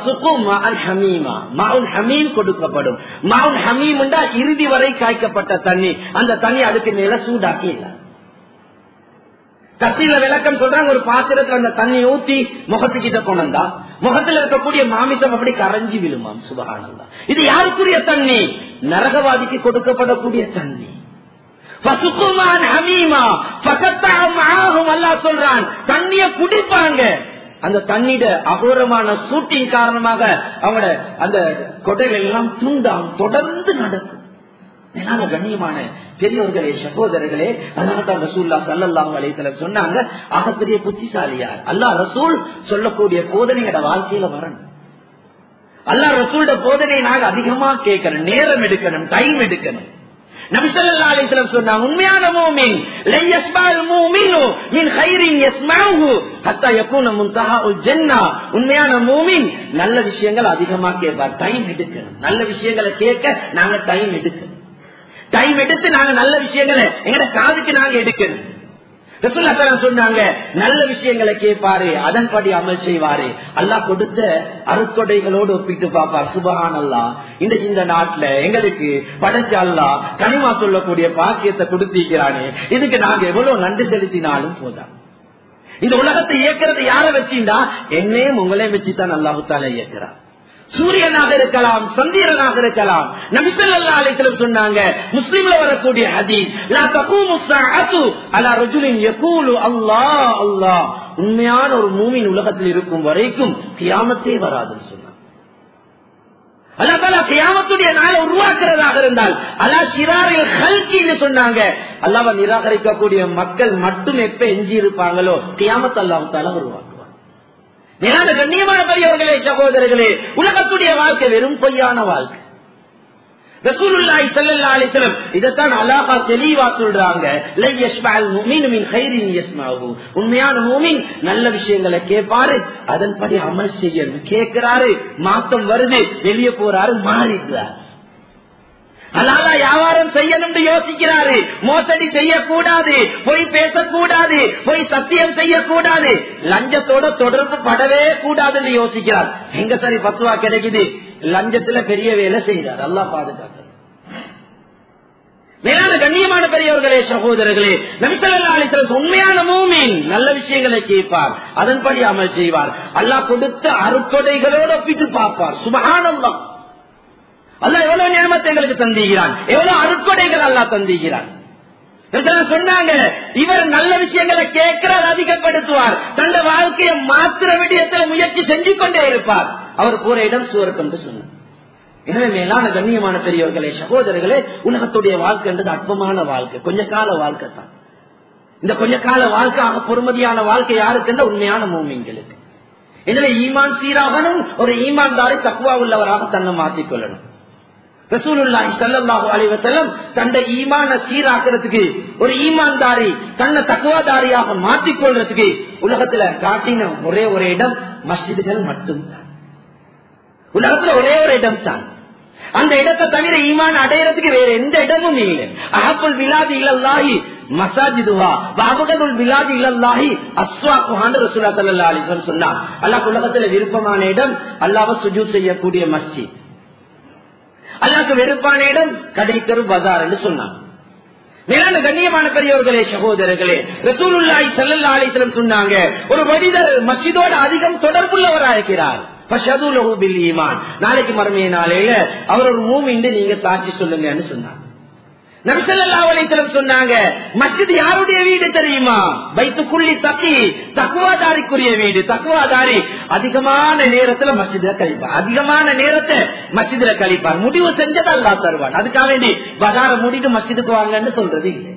கொடுக்கப்படும் மவுன் ஹமீம் இறுதி வரை காய்க்கப்பட்ட தண்ணி அந்த தண்ணி அதுக்கு மேல சூடாக்கி இல்ல கத்தியில விளக்கம் சொல்றாங்க ஒரு பாத்திரத்துல அந்த தண்ணி ஊத்தி முகத்துக்கிட்ட கொண்டா முகத்துல இருக்கக்கூடிய மாமிசம் அப்படி கரைஞ்சி விழுமாம் சுபகானந்தா இது யாருக்குரிய தண்ணி நரகவாதிக்கு கொடுக்கப்படக்கூடிய தண்ணி சொல்றான் தண்ணிய குடிப்பாங்க அந்த தண்ணீட அகோரமான சூட்டின் காரணமாக அவங்களோட அந்த கொடைகள் எல்லாம் துண்டாம் தொடர்ந்து நடக்கும் மேலான கண்ணியமான பெரியவர்களே சகோதரர்களே அதனால ரசூல்லா சல்லாஹூ அலைசலம் சொன்னாங்க ஆகப்பெரிய புத்திசாலியார் அல்லா ரசூல் சொல்லக்கூடிய போதனையோட வாழ்க்கையில வரணும் அல்லா ரசூலோட போதனையை நாங்க அதிகமா கேட்கணும் நேரம் எடுக்கணும் டைம் எடுக்கணும் நபிசல்லா அலிஸ்லம் சொன்னாங்க உண்மையான மூமின் உண்மையான மூமின் நல்ல விஷயங்கள் அதிகமா கேட்பார் டைம் எடுக்கணும் நல்ல விஷயங்களை கேட்க நாங்க டைம் எடுக்கணும் டைம் எடுத்து நாங்க நல்ல விஷயங்களை எங்கட காதுக்கு நாங்க எடுக்கணும் சொன்னாங்க நல்ல விஷயங்களை கேட்பாரு அதன்படி அமல் செய்வாரு அல்லாஹ் கொடுத்த அருக்கொடைகளோடு ஒப்பிட்டு பார்ப்பார் சுபகான் அல்லா இன்றைக்கு இந்த நாட்டுல எங்களுக்கு படைச்ச அல்லா கனிமா சொல்லக்கூடிய பாக்கியத்தை கொடுத்திருக்கிறானே இதுக்கு நாங்க எவ்வளவு நன்றி செலுத்தினாலும் போதான் இந்த உலகத்தை இயக்கிறது யார வச்சுண்டா என்னையும் உங்களையும் வச்சுதான் அல்லாஹுத்தால இயக்கிறார் சூரியனாக இருக்கலாம் சந்திரனாக இருக்கலாம் நபிசல்லா அலைத்தலம் சொன்னாங்க முஸ்லீம்ல வரக்கூடிய அல்லா அல்லா உண்மையான ஒரு மூமின் உலகத்தில் இருக்கும் வரைக்கும் கியாமத்தே வராதுன்னு சொன்னாங்க அல்லா கியாமத்துடைய நாளை உருவாக்குறதாக இருந்தால் அல்லா சிறாரில் ஹல்கின்னு சொன்னாங்க அல்லாவ நிராகரிக்கக்கூடிய மக்கள் மட்டும் எப்ப எஞ்சி இருப்பாங்களோ கியாமத்து அல்லாவுத்தால உருவாக்குவாங்க மேலான கண்ணியமான பெரியவர்களே சகோதரர்களே உலகத்துடைய வாழ்க்கை வெறும் பொய்யான வாழ்க்கை ரசூலுல்லாஹி ஸல்லல்லாஹு அலைஹி வஸல்லம் இதத்தான் அலாஹா தெளிவா சொல்றாங்க லை யஸ்மஅல் முஃமினு மின் கைரின் யஸ்மஅஹு உண்மையான மூமின் நல்ல விஷயங்களை கேட்பாரு அதன்படி அமல் செய்யணும் கேட்கிறாரு மாத்தம் வருது வெளியே போறாரு மாறிடுறாரு அல்லாத வியாபாரம் செய்யணும் யோசிக்கிறாரு மோசடி செய்யக்கூடாது பொய் பேசக்கூடாது பொய் சத்தியம் செய்யக்கூடாது லஞ்சத்தோட தொடர்பு படவே கூடாதுன்னு யோசிக்கிறார் எங்க சரி பத்துவா கிடைக்குது லஞ்சத்துல பெரிய வேலை செய்கிறார் அல்லா பாதுகாக்க மேலான கண்ணியமான பெரியவர்களே சகோதரர்களே நபிசல்லாசன் உண்மையான மூமின் நல்ல விஷயங்களை கேட்பார் அதன்படி அமல் செய்வார் அல்லாஹ் கொடுத்த அருக்கொடைகளோடு ஒப்பிட்டு பார்ப்பார் சுபகானந்தம் அல்ல எவ்வளவு நியமத்தை எங்களுக்கு தந்திக்கிறான் எவ்வளவு அருக்கொடைகள் அல்லா தந்திக்கிறான் சொன்னாங்க இவர் நல்ல விஷயங்களை கேட்கிறார் அதிகப்படுத்துவார் தந்த வாழ்க்கையை மாத்திர விடயத்தில் முயற்சி செஞ்சு கொண்டே இருப்பார் அவர் போற இடம் சுவர்க்கம் என்று சொன்னார் எனவே மேலான கண்ணியமான பெரியவர்களே சகோதரர்களே உலகத்துடைய வாழ்க்கை என்றது அற்பமான வாழ்க்கை கொஞ்ச கால வாழ்க்கை தான் இந்த கொஞ்ச கால வாழ்க்கை ஆக பொறுமதியான வாழ்க்கை யாருக்கு உண்மையான மூமிங்களுக்கு எனவே ஈமான் சீராகணும் ஒரு ஈமான்தாரை தக்குவா உள்ளவராக தன்னை மாற்றிக் கொள்ளணும் ரசூலுல்லாஹி ஸல்லல்லாஹு அலைஹி வஸல்லம் தன்னை ஈமான சீராக்கிறதுக்கு ஒரு ஈமான்தாரி தன்னை தக்குவாதாரியாக மாற்றிக் கொள்றதுக்கு உலகத்துல காட்டின ஒரே ஒரு இடம் மஸ்ஜிதுகள் மட்டும்தான் உலகத்துல ஒரே ஒரு இடம் தான் அந்த இடத்தை தவிர ஈமான் அடையறதுக்கு வேற எந்த இடமும் இல்லை அகப்புல் விலாது இல்லல்லாஹி மசாஜிதுவா பாபகதுல் விலாது இல்லல்லாஹி அஸ்வா குஹான் ரசூலா ஸல்லல்லாஹு அலைஹி வஸல்லம் சொன்னார் அல்லாஹ் உலகத்துல விருப்பமான இடம் அல்லாஹ்வை சுஜூத் செய்யக்கூடிய மஸ்ஜித் அல்லாக்கு வெறுப்பான இடம் கடைத்தரு பஜார் என்று சொன்னான் மேலான கண்ணியமான பெரியவர்களே சகோதரர்களே ரசூலுல்லாஹி ஸல்லல்லாஹு அலைஹி வஸல்லம் சொன்னாங்க ஒரு மனிதர் மஸ்ஜிதோடு அதிகம் தொடர்புள்ளவராகிறார் நாளைக்கு மறுமைய நாளையில அவர் ஒரு மூமிண்டு நீங்க சாட்சி சொல்லுங்கன்னு சொன்னாங்க நபிசல்லாவலைத்தலம் சொன்னாங்க மஸ்ஜித் யாருடைய வீடு தெரியுமா வைத்துக்குள்ளி தக்கி தக்குவாதாரிக்குரிய வீடு தக்குவாதாரி அதிகமான நேரத்துல மஸ்ஜித கழிப்பார் அதிகமான நேரத்தை மஸ்ஜிதுல கழிப்பார் முடிவு செஞ்சது அல்லா தருவான் அதுக்காக வேண்டி பஜார முடிட்டு மஸ்ஜிதுக்கு வாங்கன்னு சொல்றது இல்லை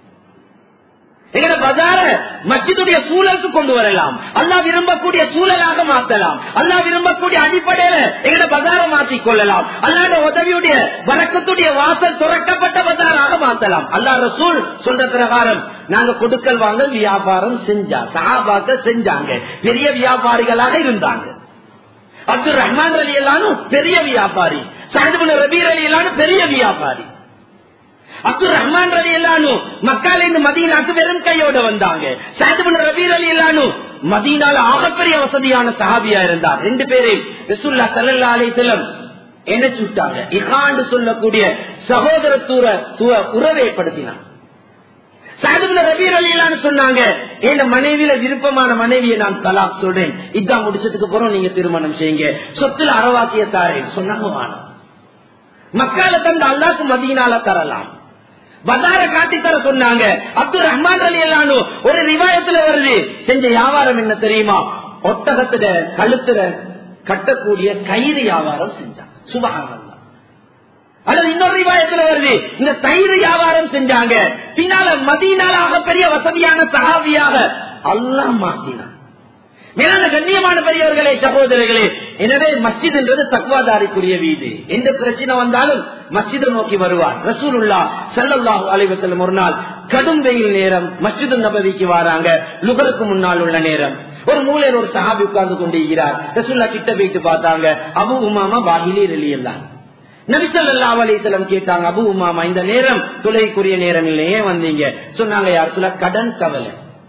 எங்கட பஜார மஸ்ஜிதுடைய சூழலுக்கு கொண்டு வரலாம் அல்லா விரும்பக்கூடிய சூழலாக மாற்றலாம் அல்லா விரும்பக்கூடிய அடிப்படையில எங்கட பஜார மாற்றிக் கொள்ளலாம் அல்லாட உதவியுடைய வழக்கத்துடைய வாசல் துறக்கப்பட்ட பஜாராக மாற்றலாம் அல்லா ரசூல் சொல்ற பிரகாரம் நாங்க கொடுக்கல் வாங்க வியாபாரம் செஞ்சா சஹாபாக்க செஞ்சாங்க பெரிய வியாபாரிகளாக இருந்தாங்க அப்துல் ரஹ்மான் அலி எல்லாரும் பெரிய வியாபாரி சாஹிபுல் ரபீர் அலி எல்லாரும் பெரிய வியாபாரி அப்துல் ரஹ்மான் ரலி எல்லானு மக்கால இருந்து மதீனாக்கு வெறும் கையோட வந்தாங்க சாதிபுல் ரபீர் அலி எல்லானு மதீனால ஆகப்பெரிய வசதியான சஹாபியா இருந்தார் ரெண்டு பேரையும் ரசூல்லா சல்லா அலி செல்லம் என்ன சுட்டாங்க இகாண்டு சொல்லக்கூடிய சகோதரத்துவ உறவை ஏற்படுத்தினார் சாதிபுல் ரபீர் அலி எல்லான்னு சொன்னாங்க என் மனைவியில விருப்பமான மனைவியை நான் தலாக் சொல்றேன் இதான் முடிச்சதுக்கு அப்புறம் நீங்க திருமணம் செய்யுங்க சொத்துல அறவாக்கிய தாரேன் சொன்னாங்க வானம் மக்கால தந்த அல்லாக்கு மதியினால தரலாம் பஜார காட்டி தர சொன்னாங்க அப்துல் ரஹ்மான் அலி எல்லானு ஒரு ரிவாயத்துல வருது செஞ்ச வியாபாரம் என்ன தெரியுமா ஒட்டகத்துல கழுத்துல கட்டக்கூடிய கயிறு வியாபாரம் செஞ்சாங்க சுபகானந்தம் அல்லது இன்னொரு ரிவாயத்துல வருது இந்த தயிர் வியாபாரம் செஞ்சாங்க பின்னால மதியனாலாக பெரிய வசதியான சகாவியாக அல்லாம் மாற்றினான் மேலான கண்ணியமான பெரியவர்களே சகோதரர்களே எனவே மஸ்ஜித் என்றது தக்குவாதாரிக்குரிய வீடு எந்த பிரச்சனை வந்தாலும் மஸ்ஜிதை நோக்கி வருவார் ரசூலுல்லா செல்லல்லாஹு அலைவசல்லம் ஒரு நாள் கடும் வெயில் நேரம் மஸ்ஜிது நபவிக்கு வராங்க லுகருக்கு முன்னால் உள்ள நேரம் ஒரு மூலையில் ஒரு சஹாபி உட்கார்ந்து கொண்டிருக்கிறார் ரசூல்லா கிட்ட போயிட்டு பார்த்தாங்க அபு உமாமா வாகிலே ரெலியெல்லாம் நபிசல்லா அலிசலம் கேட்டாங்க அபு உமாமா இந்த நேரம் துளைக்குரிய நேரம் இல்லை ஏன் வந்தீங்க சொன்னாங்க யார் சொல்ல கடன் கவலை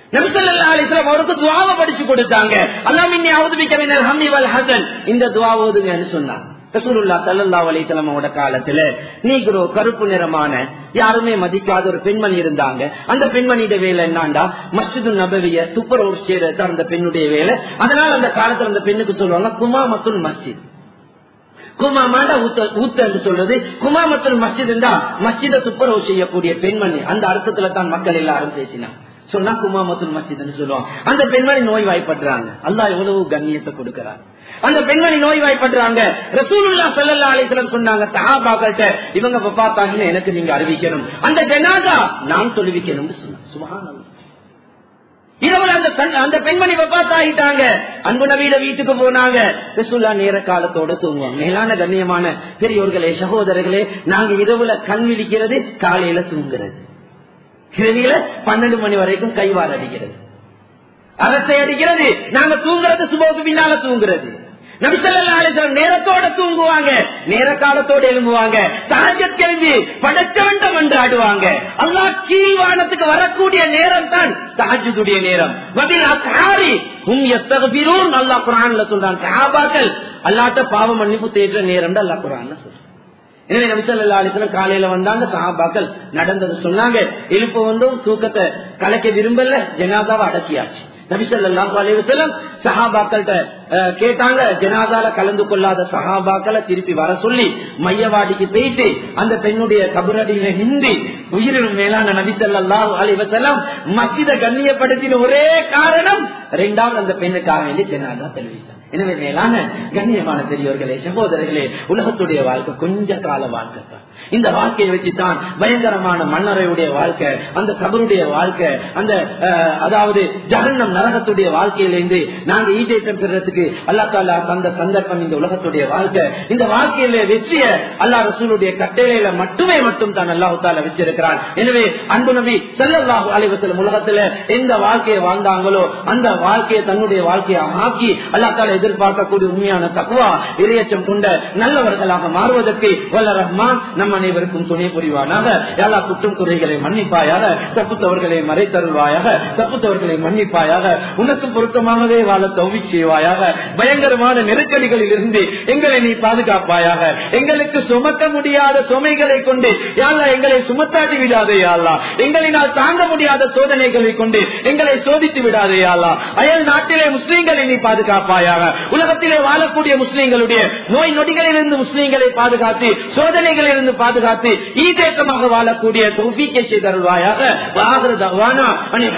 நபிசல்லா அலிஸ்லாம் அவருக்கு துவாவை படிச்சு கொடுத்தாங்க அல்லாம் இன்னி அவதுபிக்க மின்னல் ஹம்மி வல் ஹசன் இந்த துவா ஓதுங்கன்னு சொன்னாங்க ரசூலுல்லா சல்லல்லா அலிசலமோட காலத்துல நீக்ரோ கருப்பு நிறமான யாருமே மதிக்காத ஒரு பெண்மணி இருந்தாங்க அந்த பெண்மணியோட வேலை என்னாண்டா மஸ்ஜிது நபவிய துப்புரவு செய்யறது அந்த பெண்ணுடைய வேலை அதனால அந்த காலத்துல அந்த பெண்ணுக்கு சொல்லுவாங்க குமாமத்துல் மஸ்ஜித் குமாமாண்டா ஊத்த ஊத்த என்று சொல்றது குமாமத்துல் மஸ்ஜித் என்றா மஸ்ஜித துப்புரவு செய்யக்கூடிய பெண்மணி அந்த அர்த்தத்துல தான் மக்கள் எல்லாரும் பேசினாங்க சொன்னா குமாமத்துல் மஸ்ஜித் சொல்லுவாங்க அந்த பெண்மணி நோய் வாய்ப்படுறாங்க அல்லாஹ் எவ்வளவு கண்ணியத்தை கொடுக்கிறார் அந்த பெண்மணி நோய் வாய்ப்படுறாங்க ரசூலுல்லா சல்லா அலிஸ்லம் சொன்னாங்க சஹாபாக்கள்கிட்ட இவங்க பார்த்தாங்கன்னு எனக்கு நீங்க அறிவிக்கணும் அந்த ஜனாதா நான் தொழுவிக்கணும் சுபஹானல்லாஹ் இரவு அந்த அந்த பெண்மணி ஆகிட்டாங்க அன்பு நவீன வீட்டுக்கு போனாங்க ரசூல்லா நேர காலத்தோட தூங்குவாங்க மேலான கண்ணியமான பெரியோர்களே சகோதரர்களே நாங்க இரவுல கண் விழிக்கிறது காலையில தூங்குறது இரவியில பன்னெண்டு மணி வரைக்கும் கைவாறு அடிக்கிறது அரசை அடிக்கிறது நாங்க தூங்குறது சுபோக்கு பின்னால தூங்குறது நபிசல்லம் நேரத்தோட தூங்குவாங்க நேர காலத்தோட எழும்புவாங்க தாஜத் கிளம்பி படைச்சவண்டம் என்று ஆடுவாங்க அல்லா கீழ்வானத்துக்கு வரக்கூடிய நேரம் தான் தாஜுடைய நேரம் அல்லா குரான்ல சொல்றான் சஹாபாக்கள் அல்லாட்ட பாவ மன்னிப்பு தேற்ற நேரம் அல்லா குரான் சொல்றான் எனவே நபிசல்லா அலிஸ்லாம் காலையில வந்தாங்க சஹாபாக்கள் நடந்தது சொன்னாங்க எழுப்பு வந்தும் தூக்கத்தை கலைக்க விரும்பல ஜனாதாவை அடக்கியாச்சு நபிசல்லாஹு அலைவசலம் சஹாபாக்கள்கிட்ட கேட்டாங்க ஜனாதால கலந்து கொள்ளாத சஹாபாக்களை திருப்பி வர சொல்லி மையவாடிக்கு போயிட்டு அந்த பெண்ணுடைய கபரடியில நின்று உயிரினும் மேலான நபிசல்லாஹு அலைவசலம் மசித கண்ணியப்படுத்தின ஒரே காரணம் இரண்டாவது அந்த பெண்ணுக்காக வேண்டி ஜனாதா தெரிவித்தார் எனவே மேலான கண்ணியமான பெரியவர்களே சகோதரர்களே உலகத்துடைய வாழ்க்கை கொஞ்ச கால வாழ்க்கை தான் இந்த வாழ்க்கையை வச்சுதான் பயங்கரமான மன்னரையுடைய வாழ்க்கை அந்த கபருடைய வாழ்க்கை அந்த அதாவது ஜகன்னம் நரகத்துடைய வாழ்க்கையிலிருந்து நாங்க ஈடேற்றம் பெறறதுக்கு அல்லா தாலா தந்த சந்தர்ப்பம் இந்த உலகத்துடைய வாழ்க்கை இந்த வாழ்க்கையில வெற்றிய அல்லா ரசூலுடைய கட்டளையில மட்டுமே மட்டும் தான் அல்லாஹு தாலா வச்சிருக்கிறான் எனவே அன்பு நபி செல்லல்லாஹு அலைவசலம் உலகத்துல எந்த வாழ்க்கையை வாழ்ந்தாங்களோ அந்த வாழ்க்கையை தன்னுடைய வாழ்க்கையை ஆக்கி அல்லா தாலா எதிர்பார்க்கக்கூடிய உண்மையான தக்குவா இரையச்சம் கொண்ட நல்லவர்களாக மாறுவதற்கு வல்ல ரஹ்மான் நம்ம அனைவருக்கும் துணை புரிவானாக எல்லா குற்றம் குறைகளை மன்னிப்பாயாக தப்புத்தவர்களை மறைத்தருள்வாயாக தப்புத்தவர்களை மன்னிப்பாயாக உனக்கு பொருத்தமாகவே வாழ தௌவி செய்வாயாக பயங்கரமான நெருக்கடிகளில் இருந்து எங்களை நீ பாதுகாப்பாயாக எங்களுக்கு சுமக்க முடியாத சுமைகளை கொண்டு யாழ்லா எங்களை சுமத்தாட்டி விடாதே யாழ்லா எங்களை நான் தாங்க முடியாத சோதனைகளை கொண்டு எங்களை சோதித்து விடாதே யாழ்லா அயல் நாட்டிலே முஸ்லீம்களை நீ பாதுகாப்பாயாக உலகத்திலே வாழக்கூடிய முஸ்லீம்களுடைய நோய் நொடிகளிலிருந்து முஸ்லீம்களை பாதுகாத்து சோதனைகளிலிருந்து பாதுகாத்து ஈதேற்றமாக வாழக்கூடிய தொகுப்பிக்கை செய்தருள்வாயாக